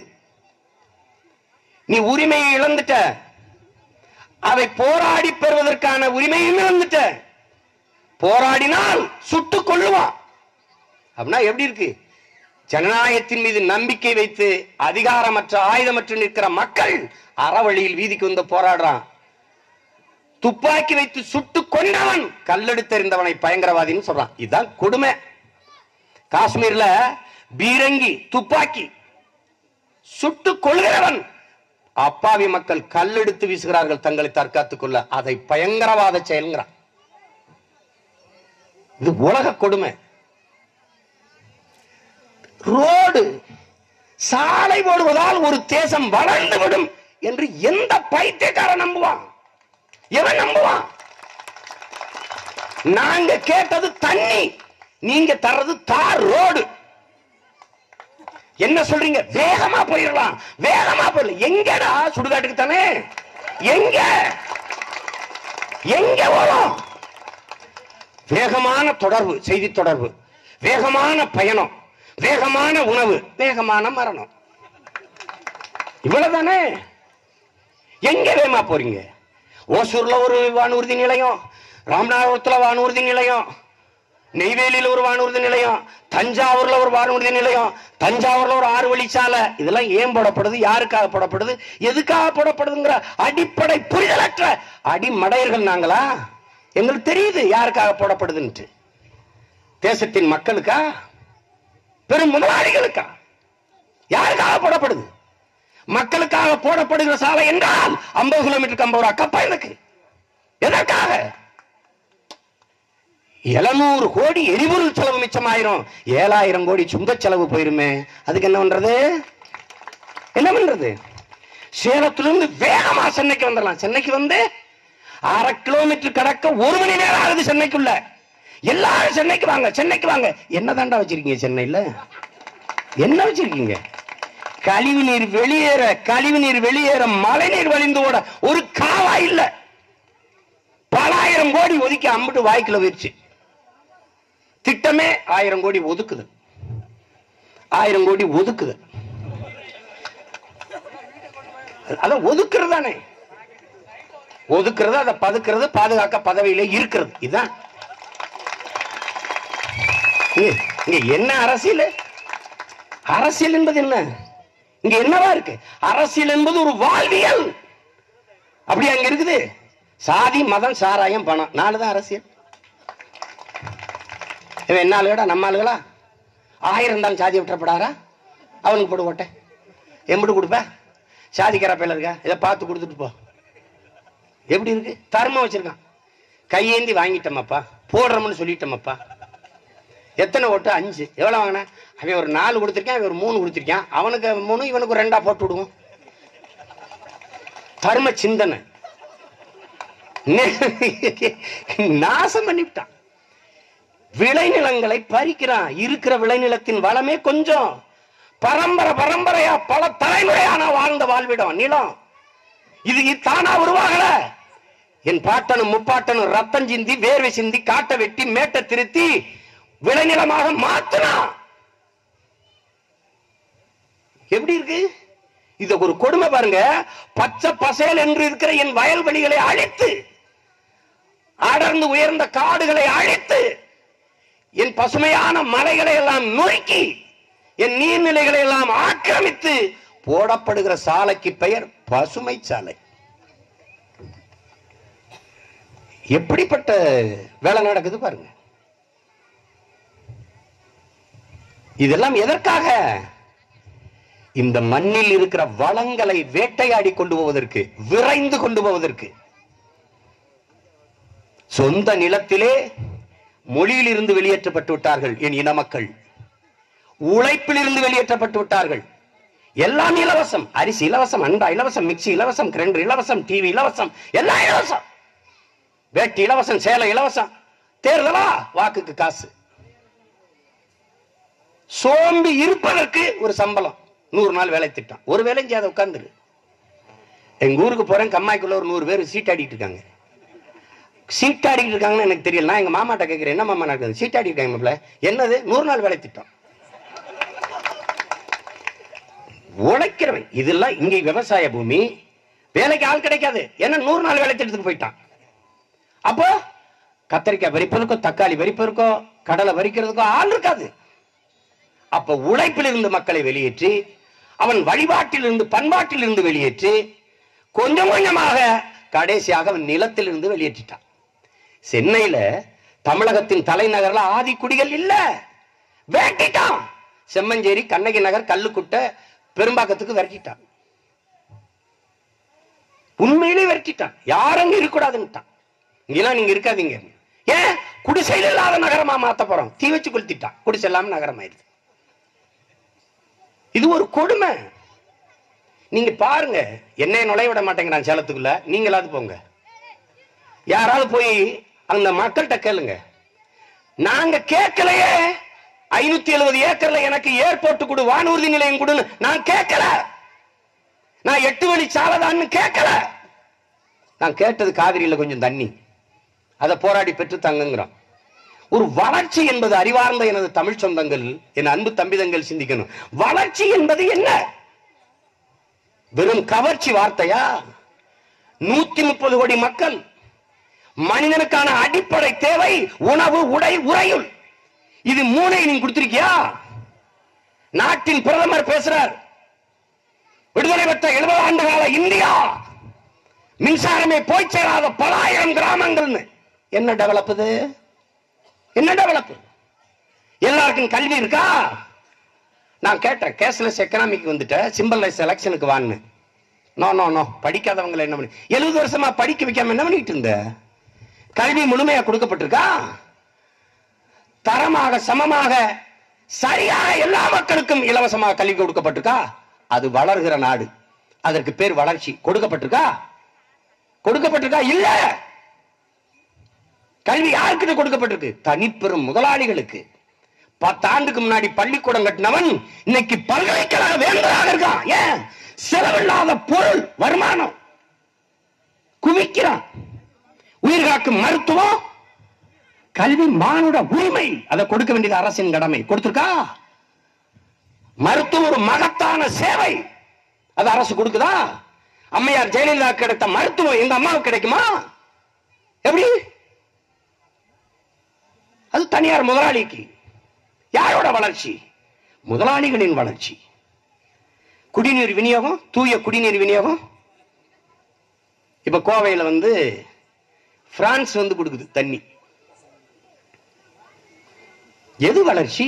நீ உரிமையை இழந்துட்ட அதை போராடி பெறுவதற்கான உரிமையும் இழந்துட்ட போராடினால் சுட்டுக் கொள்ளுவான் அப்படின்னா எப்படி இருக்கு ஜனநாயகத்தின் மீது நம்பிக்கை வைத்து அதிகாரமற்ற ஆயுதமற்று நிற்கிற மக்கள் அறவழியில் வீதிக்கு வந்து போராடுறான் துப்பாக்கி வைத்து சுட்டு கொண்டவன் கல்லெடுத்தெறிந்தவனை பயங்கரவாதின்னு சொல்றான் இதுதான் கொடுமை காஷ்மீர்ல பீரங்கி துப்பாக்கி சுட்டு கொள்கிறவன் அப்பாவி மக்கள் கல்லெடுத்து வீசுகிறார்கள் தங்களை தற்காத்துக் கொள்ள அதை பயங்கரவாத செயல்கிறான் இது உலக கொடுமை ரோடு சாலை போடுவதால் ஒரு தேசம் வளர்ந்து விடும் என்று எந்த பைத்தியக்காரன் நம்புவான் எவன் நம்புவான் நாங்க கேட்டது தண்ணி நீங்க தர்றது தார் ரோடு என்ன சொல்றீங்க வேகமா போயிடலாம் வேகமா போயிடலாம் எங்கடா சுடுகாட்டுக்கு தானே எங்க எங்க போறோம் வேகமான தொடர்பு செய்தி தொடர்பு வேகமான பயணம் வேகமான உணவு வேகமான மரணம் இவ்வளவுதானே எங்க வேகமா போறீங்க ஓசூர்ல ஒரு வானூர்தி நிலையம் ராமநாதபுரத்துல வானூர்தி நிலையம் நெய்வேலியில ஒரு வானூர்தி நிலையம் தஞ்சாவூர்ல ஒரு வானூர்தி நிலையம் தஞ்சாவூர்ல ஒரு ஆறு வழிச்சாலை இதெல்லாம் ஏன் போடப்படுது யாருக்காக போடப்படுது எதுக்காக போடப்படுதுங்கிற அடிப்படை புரிதலற்ற அடிமடையர்கள் நாங்களா எங்களுக்கு தெரியுது யாருக்காக போடப்படுதுன்ட்டு தேசத்தின் மக்களுக்கா பெரும் முதலாளிகளுக்கா யாருக்காக போடப்படுது மக்களுக்காக போடப்படுகிற சாலை என்றால் ஐம்பது கிலோமீட்டருக்கு ஐம்பது ரூபா கப்பலுக்கு எதற்காக எழுநூறு கோடி எரிபொருள் செலவு மிச்சமாயிரும் ஏழாயிரம் கோடி சுங்க செலவு போயிருமே அதுக்கு என்ன பண்றது என்ன பண்றது சேலத்திலிருந்து வேகமா சென்னைக்கு வந்துடலாம் சென்னைக்கு வந்து அரை கிலோமீட்டர் கடக்க ஒரு மணி நேரம் ஆகுது சென்னைக்குள்ள எல்லாரும் சென்னைக்கு வாங்க சென்னைக்கு வாங்க என்னதாண்டா வச்சிருக்கீங்க சென்னையில என்ன வச்சிருக்கீங்க கழிவு நீர் வெளியேற கழிவு நீர் வெளியேற மழை நீர் வழிந்து ஓட ஒரு காவா இல்ல பல ஆயிரம் கோடி ஒதுக்கி அம்பிட்டு வாய்க்குள்ள போயிருச்சு திட்டமே ஆயிரம் கோடி ஒதுக்குது ஆயிரம் கோடி ஒதுக்குது அதான் ஒதுக்குறது தானே ஒதுக்குறது அதை பதுக்கிறது பாதுகாக்க பதவியில இருக்கிறது இதுதான் இங்க- இங்க என்ன அரசியல் அரசியல் என்பது என்ன இங்க என்னவா இருக்கு அரசியல் என்பது ஒரு வாழ்வியல் அப்படி அங்க இருக்குது சாதி மதம் சாராயம் பணம் நாலு தான் அரசியல் இவன் என்ன ஆளுகடா நம்ம ஆளுகளா ஆயிரம் இருந்தாலும் சாதி விட்டுறப்படாரா அவனுக்கு போடு ஓட்டை எம்பிட்டு கொடுப்ப சாதிக்கிற பையில இருக்கா இதை பார்த்து கொடுத்துட்டு போ எப்படி இருக்கு தர்மம் வச்சிருக்கான் கையேந்தி வாங்கிட்டோமப்பா போடுறோம்னு சொல்லிட்டோமப்பா எத்தனை ஓட்டு அஞ்சு எவ்வளவு வாங்கின அவன் ஒரு நாலு கொடுத்துருக்கான் அவன் ஒரு மூணு கொடுத்துருக்கான் அவனுக்கு மூணு இவனுக்கு ஒரு ரெண்டா போட்டு விடுவோம் தர்ம சிந்தனை நாசம் பண்ணிவிட்டான் விளைநிலங்களை பறிக்கிறான் இருக்கிற விளைநிலத்தின் வளமே கொஞ்சம் பரம்பரை பரம்பரையா பல தலைமுறையான வாழ்ந்த வாழ்விடம் நிலம் இது தானா உருவாகல என் பாட்டனும் முப்பாட்டனும் ரத்தம் சிந்தி வேர்வை சிந்தி காட்டை வெட்டி மேட்டை திருத்தி விளைநிலமாக மாத்தினான் எப்படி இருக்கு இது ஒரு கொடுமை பாருங்க பச்சை பசேல் என்று இருக்கிற என் வயல்வெளிகளை அழித்து அடர்ந்து உயர்ந்த காடுகளை அழித்து என் பசுமையான மலைகளை எல்லாம் நொறுக்கி என் நீர்நிலைகளை எல்லாம் ஆக்கிரமித்து போடப்படுகிற சாலைக்கு பெயர் பசுமை சாலை எப்படிப்பட்ட வேலை நடக்குது பாருங்க இதெல்லாம் எதற்காக இந்த மண்ணில் இருக்கிற வளங்களை வேட்டையாடி கொண்டு போவதற்கு விரைந்து கொண்டு போவதற்கு சொந்த நிலத்திலே மொழியில் இருந்து வெளியேற்றப்பட்டு விட்டார்கள் என் இன மக்கள் உழைப்பில் இருந்து வெளியேற்றப்பட்டு விட்டார்கள் எல்லாம் இலவசம் அரிசி இலவசம் அண்டா இலவசம் மிக்சி இலவசம் கிரைண்டர் இலவசம் டிவி இலவசம் எல்லாம் இலவசம் வேட்டி இலவசம் சேலை இலவசம் தேர்தலா வாக்குக்கு காசு சோம்பி இருப்பதற்கு ஒரு சம்பளம் நூறு நாள் வேலை திட்டம் ஒரு வேலையும் செய்யாத உட்கார்ந்துரு எங்க ஊருக்கு போறேன் கம்மாய்க்குள்ள ஒரு நூறு பேர் சீட்டாடிட்டு இருக்காங்க சீட்டாடிட்டு இருக்காங்கன்னு எனக்கு தெரியல நான் எங்க மாமாட்ட கேட்கிறேன் என்ன மாமா நடக்குது சீட்டாடி இருக்காங்க மாப்பிள்ள என்னது நூறு நாள் வேலை திட்டம் உழைக்கிறவன் இதெல்லாம் இங்க விவசாய பூமி வேலைக்கு ஆள் கிடைக்காது ஏன்னா நூறு நாள் வேலை திட்டத்துக்கு போயிட்டான் அப்போ கத்தரிக்காய் வரிப்பதற்கோ தக்காளி வரிப்பதற்கோ கடலை வரிக்கிறதுக்கோ ஆள் இருக்காது அப்ப உழைப்பில் இருந்து மக்களை வெளியேற்றி அவன் வழிபாட்டில் இருந்து பண்பாட்டில் இருந்து வெளியேற்றி கொஞ்சம் கொஞ்சமாக கடைசியாக அவன் நிலத்தில் இருந்து வெளியேற்றிட்டான் சென்னையில தமிழகத்தின் தலைநகர்ல ஆதிக்குடிகள் இல்ல வேட்டிட்டான் செம்மஞ்சேரி கண்ணகி நகர் கல்லுக்குட்டை பெரும்பாக்கத்துக்கு விரட்டிட்டான் உண்மையிலே விரட்டிட்டான் யாரும் அங்க இருக்கக்கூடாதுன்னுட்டான் இங்கெல்லாம் நீங்க இருக்காதீங்க ஏன் குடிசையில் இல்லாத நகரமா மாத்த போறோம் தீ வச்சு கொளுத்திட்டான் குடிசை இல்லாம நகரம் ஆயிருது இது ஒரு கொடுமை நீங்க பாருங்க என்னைய நுழைய விட மாட்டேங்கிறான் சேலத்துக்குள்ள நீங்களாவது போங்க யாராவது போய் அந்த மக்கள்கிட்ட கேளுங்க நாங்க கேட்கலையே ஐநூத்தி எழுபது ஏக்கர்ல எனக்கு ஏர்போர்ட் கொடு வானூர்தி நிலையம் கொடுன்னு நான் கேட்கல நான் எட்டு வழி சாலைதான்னு கேட்கல நான் கேட்டது காவிரியில கொஞ்சம் தண்ணி அதை போராடி பெற்று தங்குங்கிறோம் ஒரு வளர்ச்சி என்பது அறிவார்ந்த எனது தமிழ் சொந்தங்கள் என் அன்பு தம்பிதங்கள் சிந்திக்கணும் வளர்ச்சி என்பது என்ன வெறும் கவர்ச்சி வார்த்தையா நூத்தி முப்பது கோடி மக்கள் மனிதனுக்கான அடிப்படை தேவை உணவு உடை உறையுள் இது மூணை நீங்க கொடுத்திருக்கியா நாட்டின் பிரதமர் பேசுறார் விடுதலை பெற்ற எழுபது ஆண்டு கால இந்தியா மின்சாரமே போய் சேராத பல ஆயிரம் கிராமங்கள்னு என்ன டெவலப் இது என்ன டெவலப் எல்லாருக்கும் கல்வி இருக்கா நான் கேட்டேன் கேஷ்லெஸ் எக்கனாமிக் வந்துட்ட சிம்பிள்லைஸ் எலெக்ஷனுக்கு வான்னு நோ நோ நோ படிக்காதவங்களை என்ன பண்ணி எழுபது வருஷமா படிக்க வைக்காம என்ன பண்ணிட்டு இருந்த கல்வி முழுமையா கொடுக்கப்பட்டிருக்கா தரமாக சமமாக சரியாக எல்லா மக்களுக்கும் இலவசமாக கல்வி கொடுக்கப்பட்டிருக்கா அது வளர்கிற நாடு அதற்கு பேர் வளர்ச்சி கொடுக்கப்பட்டிருக்கா கொடுக்கப்பட்டிருக்கா இல்ல கல்வி யாருக்கிட்ட கொடுக்கப்பட்டிருக்கு தனிப்பெரும் முதலாளிகளுக்கு பத்தாண்டுக்கு முன்னாடி பள்ளிக்கூடம் கட்டினவன் இன்னைக்கு பல்கலைக்கழக வேந்தராக இருக்கான் ஏன் செலவில்லாத பொருள் வருமானம் குவிக்கிறான் உயிர் காக்கும் மருத்துவம் கல்வி மானுட உரிமை அதை கொடுக்க வேண்டியது அரசின் கடமை கொடுத்திருக்கா மருத்துவம் ஒரு மகத்தான சேவை அது அரசு கொடுக்குதா அம்மையார் ஜெயலலிதா கிடைத்த மருத்துவம் எங்க அம்மாவுக்கு கிடைக்குமா எப்படி அது தனியார் முதலாளிக்கு யாரோட வளர்ச்சி முதலாளிகளின் வளர்ச்சி குடிநீர் விநியோகம் தூய குடிநீர் விநியோகம் இப்ப கோவையில வந்து பிரான்ஸ் வந்து கொடுக்குது தண்ணி எது வளர்ச்சி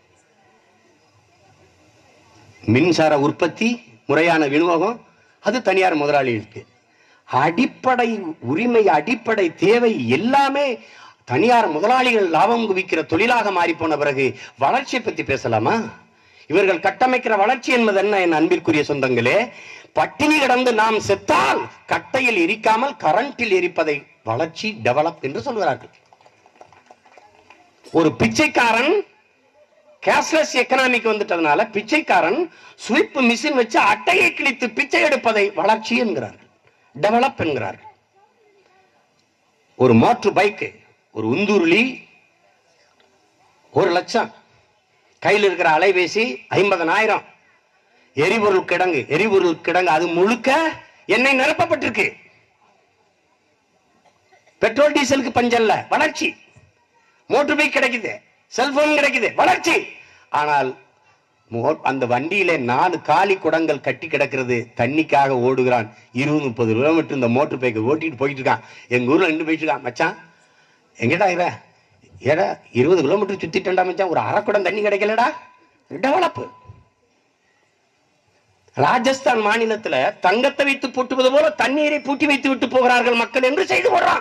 மின்சார உற்பத்தி முறையான விநியோகம் அது தனியார் முதலாளிகளுக்கு அடிப்படை உரிமை அடிப்படை தேவை எல்லாமே தனியார் முதலாளிகள் லாபம் குவிக்கிற தொழிலாக மாறி போன பிறகு வளர்ச்சியை பத்தி பேசலாமா இவர்கள் கட்டமைக்கிற வளர்ச்சி என்பது என்ன என் அன்பிற்குரிய சொந்தங்களே பட்டினி கிடந்து நாம் செத்தால் கட்டையில் எரிக்காமல் கரண்டில் எரிப்பதை வளர்ச்சி டெவலப் என்று சொல்கிறார்கள் ஒரு பிச்சைக்காரன் கேஷ்லெஸ் எக்கனாமிக் வந்துட்டதுனால பிச்சைக்காரன் ஸ்வீப் மிஷின் வச்சு அட்டையை கிழித்து பிச்சை எடுப்பதை வளர்ச்சி என்கிறார்கள் டெவலப் என்கிறார்கள் ஒரு மோட்டர் பைக்கு ஒரு உந்துருளி ஒரு லட்சம் கையில் இருக்கிற அலைபேசி ஐம்பதனாயிரம் எரிபொருள் கிடங்கு எரிபொருள் கிடங்கு அது முழுக்க எண்ணெய் நிரப்பப்பட்டிருக்கு பெட்ரோல் டீசலுக்கு பஞ்சல்ல வளர்ச்சி மோட்டர் பைக் கிடைக்குது செல்போன் கிடைக்குது வளர்ச்சி ஆனால் மோ- அந்த வண்டியில நாலு காலி குடங்கள் கட்டி கிடக்கிறது தண்ணிக்காக ஓடுகிறான் இருபது முப்பது கிலோமீட்டர் இந்த மோட்டர் பைக்கை ஓட்டிட்டு போயிட்டு இருக்கான் எங்க ஊர்ல நின்று போயிட்டு இருக்கான் மச்சான் எங்கடா இவ ஏடா இருபது கிலோமீட்டர் சுத்திட்டா மச்சான் ஒரு அரை குடம் தண்ணி கிடைக்கலடா டெவலப் ராஜஸ்தான் மாநிலத்துல தங்கத்தை வைத்து பூட்டுவது போல தண்ணீரை பூட்டி வைத்து விட்டு போகிறார்கள் மக்கள் என்று செய்து போடுறான்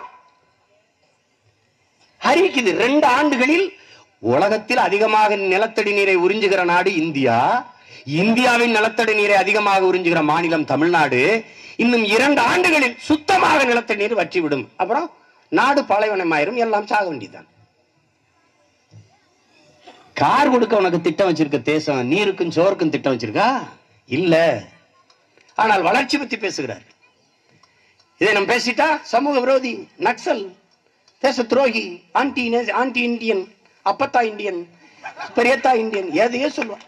அறிவிக்குது ரெண்டு ஆண்டுகளில் உலகத்தில் அதிகமாக நிலத்தடி நீரை உறிஞ்சுகிற நாடு இந்தியா இந்தியாவின் நிலத்தடி நீரை அதிகமாக உறிஞ்சுகிற மாநிலம் தமிழ்நாடு இன்னும் இரண்டு ஆண்டுகளில் சுத்தமாக நிலத்தடி நீர் வற்றிவிடும் அப்புறம் நாடு பாலைவனமாயிரும் எல்லாம் சாக வேண்டியதுதான் கார் கொடுக்க உனக்கு திட்டம் வச்சிருக்க தேசம் நீருக்கும் சோறுக்கும் திட்டம் வச்சிருக்கா இல்ல ஆனால் வளர்ச்சி பத்தி பேசுகிறார் இதை நம்ம பேசிட்டா சமூக விரோதி நக்சல் தேச துரோகி ஆன்டி ஆன்டி இந்தியன் அப்பத்தா இந்தியன் பெரியத்தா இந்தியன் எதையோ சொல்லுவான்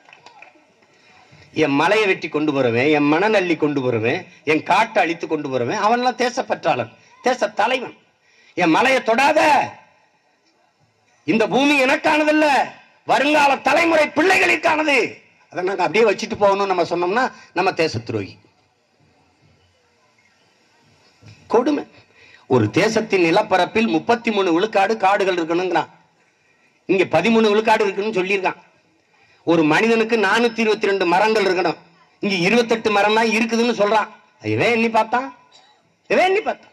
என் மலையை வெட்டி கொண்டு போறவன் என் மணநள்ளி கொண்டு போறவன் என் காட்டை அழித்து கொண்டு போறவன் அவன்லாம் தேசப்பற்றாளன் தேச தலைவன் என் மலையை தொடாத இந்த பூமி எனக்கானதல்ல வருங்கால தலைமுறை பிள்ளைகளுக்கானது அதை நாங்க அப்படியே வச்சுட்டு போகணும் நம்ம சொன்னோம்னா நம்ம தேச துரோகி கொடுமை ஒரு தேசத்தின் நிலப்பரப்பில் முப்பத்தி மூணு விழுக்காடு காடுகள் இருக்கணுங்கிறான் இங்க பதிமூணு விழுக்காடு இருக்குன்னு சொல்லியிருக்கான் ஒரு மனிதனுக்கு நானூத்தி இருபத்தி ரெண்டு மரங்கள் இருக்கணும் இங்க இருபத்தெட்டு மரம் தான் இருக்குதுன்னு சொல்றான் இவன் எண்ணி பார்த்தான் இவன் எண்ணி பார்த்தான்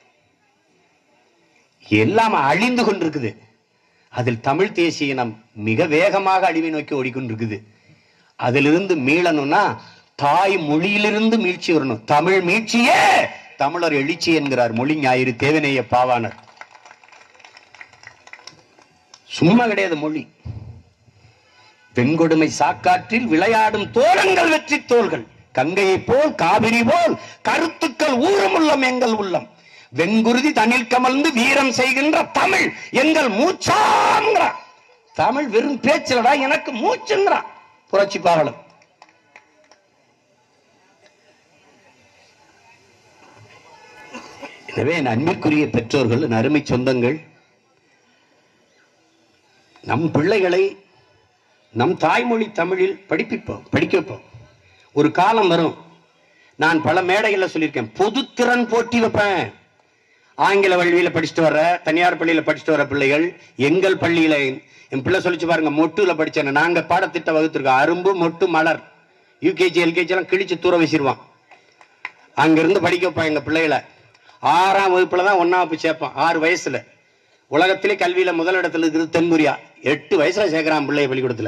எல்லாம் அழிந்து கொண்டிருக்குது அதில் தமிழ் தேசிய இனம் மிக வேகமாக அழிவை நோக்கி ஓடிக்கொண்டிருக்குது அதிலிருந்து மீளணும்னா தாய் மொழியிலிருந்து மீட்சி வரணும் தமிழ் மீட்சியே தமிழர் எழுச்சி என்கிறார் மொழி ஞாயிறு தேவநேய பாவாணர் சும்மா கிடையாது மொழி வெண்கொடுமை சாக்காற்றில் விளையாடும் தோரங்கள் வெற்றி தோள்கள் கங்கையை போல் காவிரி போல் கருத்துக்கள் ஊரும் உள்ளம் எங்கள் உள்ளம் வெண்குருதி தனில் கமழ்ந்து வீரம் செய்கின்ற தமிழ் எங்கள் மூச்சாங்கிறான் தமிழ் வெறும் பேச்சிலடா எனக்கு மூச்சுங்கிறான் புரட்சி பாவலன் எனவே என் அன்பிற்குரிய பெற்றோர்கள் என் அருமை சொந்தங்கள் நம் பிள்ளைகளை நம் தாய்மொழி தமிழில் படிப்பிப்போம் படிக்க வைப்போம் ஒரு காலம் வரும் நான் பல மேடைகள்ல சொல்லியிருக்கேன் பொதுத்திறன் போட்டி வைப்பேன் ஆங்கில வழியில படிச்சுட்டு வர்ற தனியார் பள்ளியில படிச்சுட்டு வர பிள்ளைகள் எங்கள் பள்ளியில என் பிள்ளை சொல்லிச்சு பாருங்க மொட்டுல படிச்சேன் நாங்க பாடத்திட்ட வகுத்திருக்கோம் அரும்பு மொட்டு மலர் யூகேஜி எல்கேஜி எல்லாம் கிழிச்சு தூர வீசிடுவான் அங்கிருந்து படிக்க வைப்பான் எங்க பிள்ளைகளை ஆறாம் வகுப்புல தான் ஒன்னாம் வகுப்பு சேர்ப்பான் ஆறு வயசுல உலகத்திலே கல்வியில முதலிடத்துல இருக்கிறது தென்கொரியா எட்டு வயசுல சேர்க்கிறான் பிள்ளைய பள்ளிக்கூடத்துல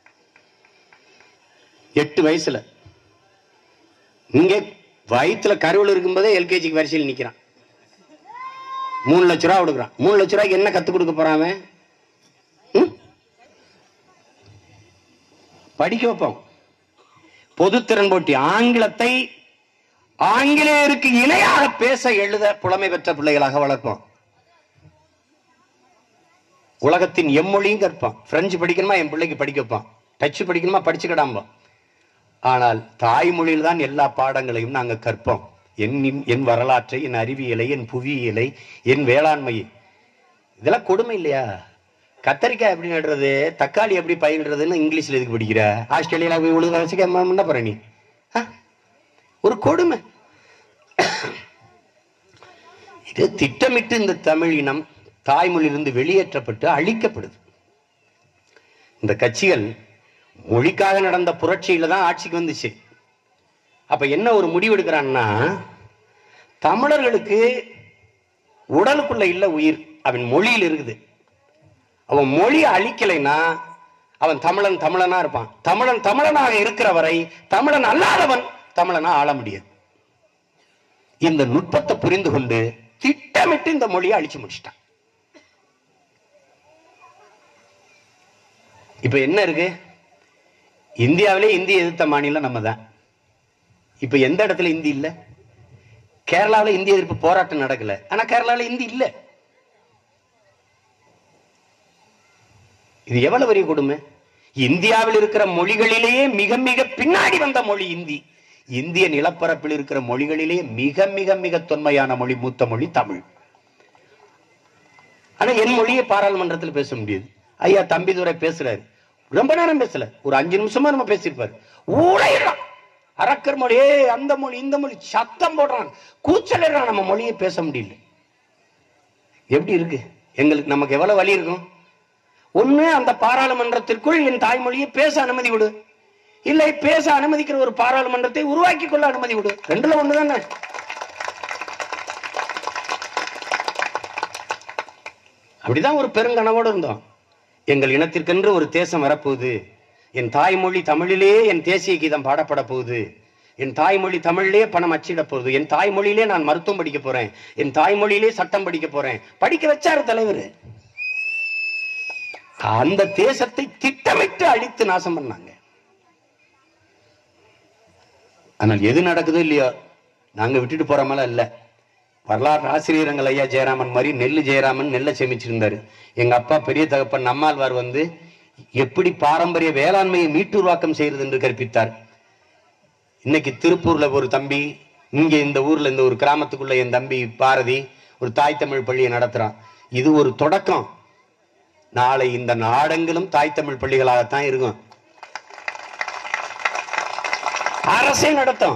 எட்டு வயசுல இங்கே வயிற்றுல கருவில் இருக்கும்போதே எல்கேஜிக்கு வரிசையில் நிக்கிறான் மூணு லட்ச ரூபா கொடுக்குறான் மூணு லட்ச ரூபாய்க்கு என்ன கத்துக் கொடுக்க போறான் அவன்? ம்? படிக்க வைப்போம் பொதுத்திறன் போட்டி ஆங்கிலத்தை ஆங்கிலேயருக்கு இணையாக பேச எழுத புலமை பெற்ற பிள்ளைகளாக வளர்ப்போம் உலகத்தின் எம்மொழியும் கற்பான் பிரெஞ்சு படிக்கணுமா என் பிள்ளைக்கு படிக்க வைப்பான் டச்சு படிக்கணுமா படிச்சுக்கிடாம்போம் ஆனால் தாய்மொழியில் தான் எல்லா பாடங்களையும் நாங்கள் கற்போம் என் என் வரலாற்றை என் அறிவியலை என் புவியியலை என் வேளாண்மையை இதெல்லாம் கொடுமை இல்லையா கத்தரிக்காய் எப்படி நடுறது தக்காளி எப்படி பயிரிடுறதுன்னு இங்கிலீஷ்ல எதுக்கு படிக்கிற ஆஸ்திரேலியால போய் உழுது வச்சுக்க என்ன போற நீ ஆ? ஒரு கொடுமை இது திட்டமிட்டு இந்த தமிழ் இனம் தாய்மொழியிலிருந்து வெளியேற்றப்பட்டு அழிக்கப்படுது இந்த கட்சிகள் மொழிக்காக நடந்த புரட்சியில தான் ஆட்சிக்கு வந்துச்சு அப்ப என்ன ஒரு முடிவு எடுக்கிறான்னா தமிழர்களுக்கு உடலுக்குள்ள இல்ல உயிர் அவன் மொழியில் இருக்குது அவன் மொழியை அழிக்கலைன்னா அவன் தமிழன் தமிழனா இருப்பான் தமிழன் தமிழனாக இருக்கிற வரை தமிழன் அல்லாதவன் தமிழனா ஆள முடியாது இந்த நுட்பத்தை புரிந்து கொண்டு திட்டமிட்டு இந்த மொழியை அழிச்சு முடிச்சிட்டான் இப்ப என்ன இருக்கு இந்தியாவிலே இந்தி எதிர்த்த மாநிலம் நம்ம தான் இப்ப எந்த இடத்துல இந்தி இல்ல கேரளாவில் இந்தி எதிர்ப்பு போராட்டம் நடக்கல ஆனா கேரளாவில் இந்தி இல்ல இது எவ்வளவு பெரிய கொடுமை இந்தியாவில் இருக்கிற மொழிகளிலேயே மிக மிக பின்னாடி வந்த மொழி இந்தி இந்திய நிலப்பரப்பில் இருக்கிற மொழிகளிலேயே மிக மிக மிக தொன்மையான மொழி மூத்த மொழி தமிழ் ஆனா என் மொழியை பாராளுமன்றத்தில் பேச முடியுது ஐயா தம்பிதுரை பேசுறாரு ரொம்ப நேரம் பேசல ஒரு அஞ்சு நிமிஷமா நம்ம பேசியிருப்பாரு ஊழையிடலாம் அரக்கர் மொழி ஏய், அந்த மொழி இந்த மொழி சத்தம் போடுறான் கூச்சலிடுறான் நம்ம மொழியை பேச முடியல எப்படி இருக்கு எங்களுக்கு நமக்கு எவ்வளவு வலி இருக்கும் ஒண்ணு அந்த பாராளுமன்றத்திற்குள் என் தாய்மொழியை பேச அனுமதி விடு இல்லை பேச அனுமதிக்கிற ஒரு பாராளுமன்றத்தை உருவாக்கி கொள்ள அனுமதி விடு ரெண்டுல ஒண்ணுதானே அப்படிதான் ஒரு பெருங்கனவோடு இருந்தோம் எங்கள் இனத்திற்கென்று ஒரு தேசம் வரப்போகுது என் தாய்மொழி தமிழிலே என் தேசிய கீதம் பாடப்பட போகுது என் தாய்மொழி தமிழிலே பணம் அச்சிட போகுது என் தாய்மொழியிலே நான் மருத்துவம் படிக்க போறேன் என் தாய்மொழியிலே சட்டம் படிக்க போறேன் படிக்க வச்சாரு தலைவர் அந்த தேசத்தை திட்டமிட்டு அழித்து நாசம் பண்ணாங்க ஆனால் எது நடக்குதோ இல்லையோ நாங்க விட்டுட்டு போற மேல இல்ல வரலாற்று ஆசிரியரங்கள் ஐயா ஜெயராமன் மாதிரி நெல்லு ஜெயராமன் நெல்லை சேமிச்சிருந்தாரு எங்க அப்பா பெரிய தகப்பன் நம்மாழ்வார் வந்து எப்படி பாரம்பரிய வேளாண்மையை மீட்டுருவாக்கம் செய்யறது என்று கற்பித்தார் இன்னைக்கு திருப்பூர்ல ஒரு தம்பி இங்க இந்த ஊர்ல இந்த ஒரு கிராமத்துக்குள்ள என் தம்பி பாரதி ஒரு தாய் தமிழ் பள்ளியை நடத்துறான் இது ஒரு தொடக்கம் நாளை இந்த நாடெங்கிலும் தாய் தமிழ் பள்ளிகளாகத்தான் இருக்கும் அரசே நடத்தும்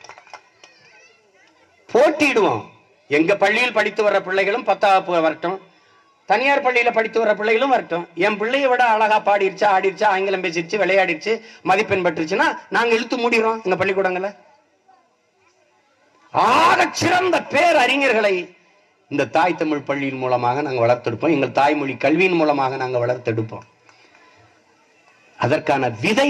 போட்டியிடுவோம் எங்க பள்ளியில் படித்து வர்ற பிள்ளைகளும் பத்தாவது வரட்டும் தனியார் பள்ளியில படித்து வர்ற பிள்ளைகளும் வரட்டும் என் பிள்ளைய விட அழகா பாடிருச்சா ஆடிருச்சா ஆங்கிலம் பேசிருச்சு விளையாடிருச்சு மதிப்பெண் பெற்றுச்சுன்னா நாங்க இழுத்து மூடிடுறோம் எங்க பள்ளிக்கூடங்களை ஆக சிறந்த பேர் அறிஞர்களை இந்த தாய் தமிழ் பள்ளியின் மூலமாக நாங்கள் வளர்த்தெடுப்போம் எங்கள் தாய்மொழி கல்வியின் மூலமாக நாங்கள் வளர்த்தெடுப்போம் அதற்கான விதை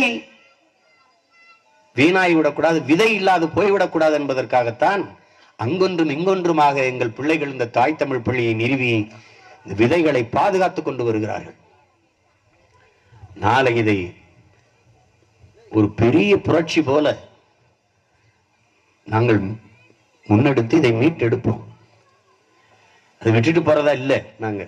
வீணாய் விடக்கூடாது விதை இல்லாது போய்விடக்கூடாது என்பதற்காகத்தான் அங்கொன்றும் இங்கொன்றுமாக எங்கள் பிள்ளைகள் இந்த தாய் தமிழ் பள்ளியை நிறுவி இந்த விதைகளை பாதுகாத்துக் கொண்டு வருகிறார்கள் நாளை இதை ஒரு பெரிய புரட்சி போல நாங்கள் முன்னெடுத்து இதை மீட்டெடுப்போம் அதை விட்டுட்டு போறதா இல்ல நாங்க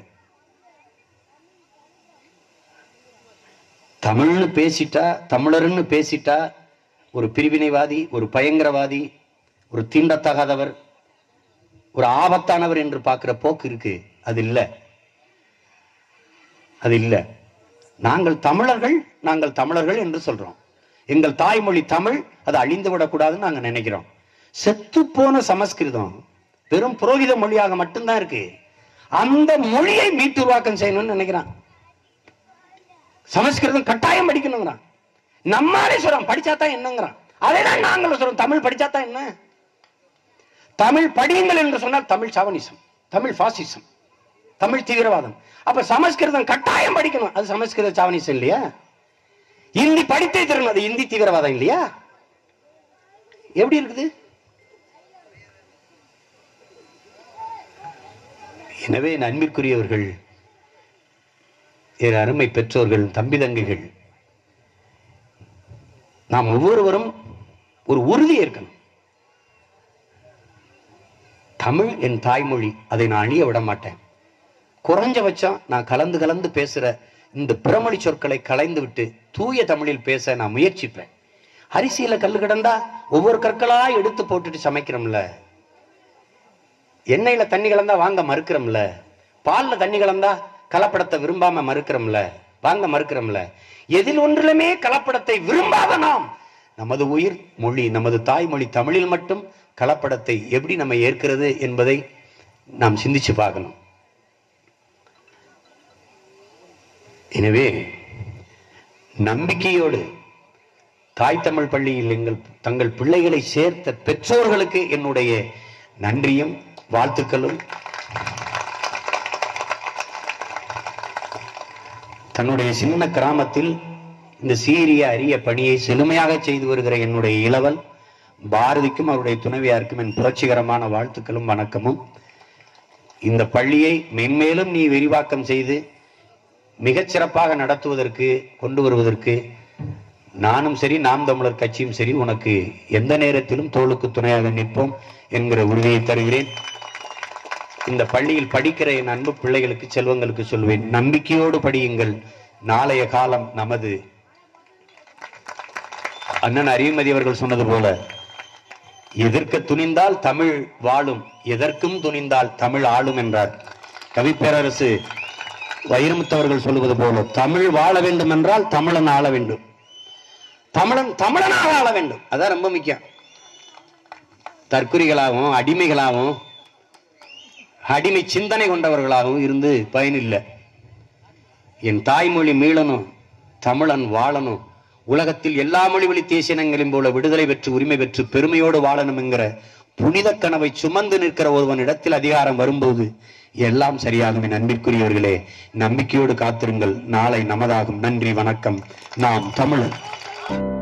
தமிழ்னு பேசிட்டா தமிழர்னு பேசிட்டா ஒரு பிரிவினைவாதி ஒரு பயங்கரவாதி ஒரு தீண்டத்தகாதவர் ஒரு ஆபத்தானவர் என்று பார்க்கிற போக்கு இருக்கு அது இல்ல அது இல்ல நாங்கள் தமிழர்கள் நாங்கள் தமிழர்கள் என்று சொல்றோம் எங்கள் தாய்மொழி தமிழ் அது அழிந்து விடக்கூடாதுன்னு நாங்க நினைக்கிறோம் செத்து போன சமஸ்கிருதம் வெறும் புரோகித மொழியாக மட்டும்தான் இருக்கு அந்த மொழியை மீட்டுருவாக்கம் செய்யணும்னு நினைக்கிறான் சமஸ்கிருதம் கட்டாயம் படிக்கணுங்கிறான் நம்மாலே சொல்றோம் படிச்சாதான் என்னங்கிறான் அதே தான் நாங்களும் சொல்றோம் தமிழ் படிச்சாதான் என்ன தமிழ் படியுங்கள் என்று சொன்னால் தமிழ் சாவனிசம் தமிழ் பாசிசம் தமிழ் தீவிரவாதம் அப்ப சமஸ்கிருதம் கட்டாயம் படிக்கணும் அது சமஸ்கிருத சாவனிசம் இல்லையா இந்தி படித்தே தரணும் அது இந்தி தீவிரவாதம் இல்லையா எப்படி இருக்குது எனவே என் அன்பிற்குரியவர்கள் என் அருமை பெற்றோர்கள் தம்பி தங்கைகள் நாம் ஒவ்வொருவரும் ஒரு உறுதி ஏற்கணும் தமிழ் என் தாய்மொழி அதை நான் அழிய விட மாட்டேன் குறைஞ்சபட்சம் நான் கலந்து கலந்து பேசுற இந்த பிறமொழி சொற்களை கலைந்து விட்டு தூய தமிழில் பேச நான் முயற்சிப்பேன் அரிசியில கல்லு கிடந்தா ஒவ்வொரு கற்களா எடுத்து போட்டுட்டு சமைக்கிறோம்ல எண்ணெயில தண்ணி கலந்தா வாங்க மறுக்கிறோம்ல பால்ல தண்ணி கலந்தா கலப்படத்தை விரும்பாம மறுக்கிறோம்ல வாங்க மறுக்கிறோம்ல எதில் ஒன்றிலுமே கலப்படத்தை விரும்பாத நாம் நமது உயிர் மொழி நமது தாய்மொழி தமிழில் மட்டும் கலப்படத்தை எப்படி நம்ம ஏற்கிறது என்பதை நாம் சிந்திச்சு பார்க்கணும் எனவே நம்பிக்கையோடு தாய் தமிழ் பள்ளியில் எங்கள் தங்கள் பிள்ளைகளை சேர்த்த பெற்றோர்களுக்கு என்னுடைய நன்றியும் வாழ்த்துக்களும் தன்னுடைய சின்ன கிராமத்தில் இந்த சீரிய அரிய பணியை செழுமையாக செய்து வருகிற என்னுடைய இளவல் பாரதிக்கும் அவருடைய துணைவியாருக்கும் என் புரட்சிகரமான வாழ்த்துக்களும் வணக்கமும் இந்த பள்ளியை மென்மேலும் நீ விரிவாக்கம் செய்து மிகச் சிறப்பாக நடத்துவதற்கு கொண்டு வருவதற்கு நானும் சரி நாம் தமிழர் கட்சியும் சரி உனக்கு எந்த நேரத்திலும் தோளுக்கு துணையாக நிற்போம் என்கிற உறுதியை தருகிறேன் இந்த பள்ளியில் படிக்கிற என் அன்பு பிள்ளைகளுக்கு செல்வங்களுக்கு சொல்வேன் நம்பிக்கையோடு படியுங்கள் நாளைய காலம் நமது அண்ணன் அறிவுமதி அவர்கள் சொன்னது போல எதிர்க்க துணிந்தால் தமிழ் வாழும் எதற்கும் துணிந்தால் தமிழ் ஆளும் என்றார் கவிப்பேரரசு வைரமுத்தவர்கள் சொல்லுவது போல தமிழ் வாழ வேண்டும் என்றால் தமிழன் ஆள வேண்டும் தமிழன் தமிழனாக ஆள வேண்டும் அதான் ரொம்ப முக்கியம் தற்குறிகளாகவும் அடிமைகளாகவும் அடிமை சிந்தனை கொண்டவர்களாகவும் இருந்து பயனில்லை என் தாய்மொழி மீளணும் தமிழன் வாழணும் உலகத்தில் எல்லா மொழி வழி தேசியனங்களையும் போல விடுதலை பெற்று உரிமை பெற்று பெருமையோடு வாழணும் என்கிற புனித கனவை சுமந்து நிற்கிற ஒருவன் இடத்தில் அதிகாரம் வரும்போது எல்லாம் சரியாகும் என் அன்பிற்குரியவர்களே நம்பிக்கையோடு காத்திருங்கள் நாளை நமதாகும் நன்றி வணக்கம் நாம் தமிழன்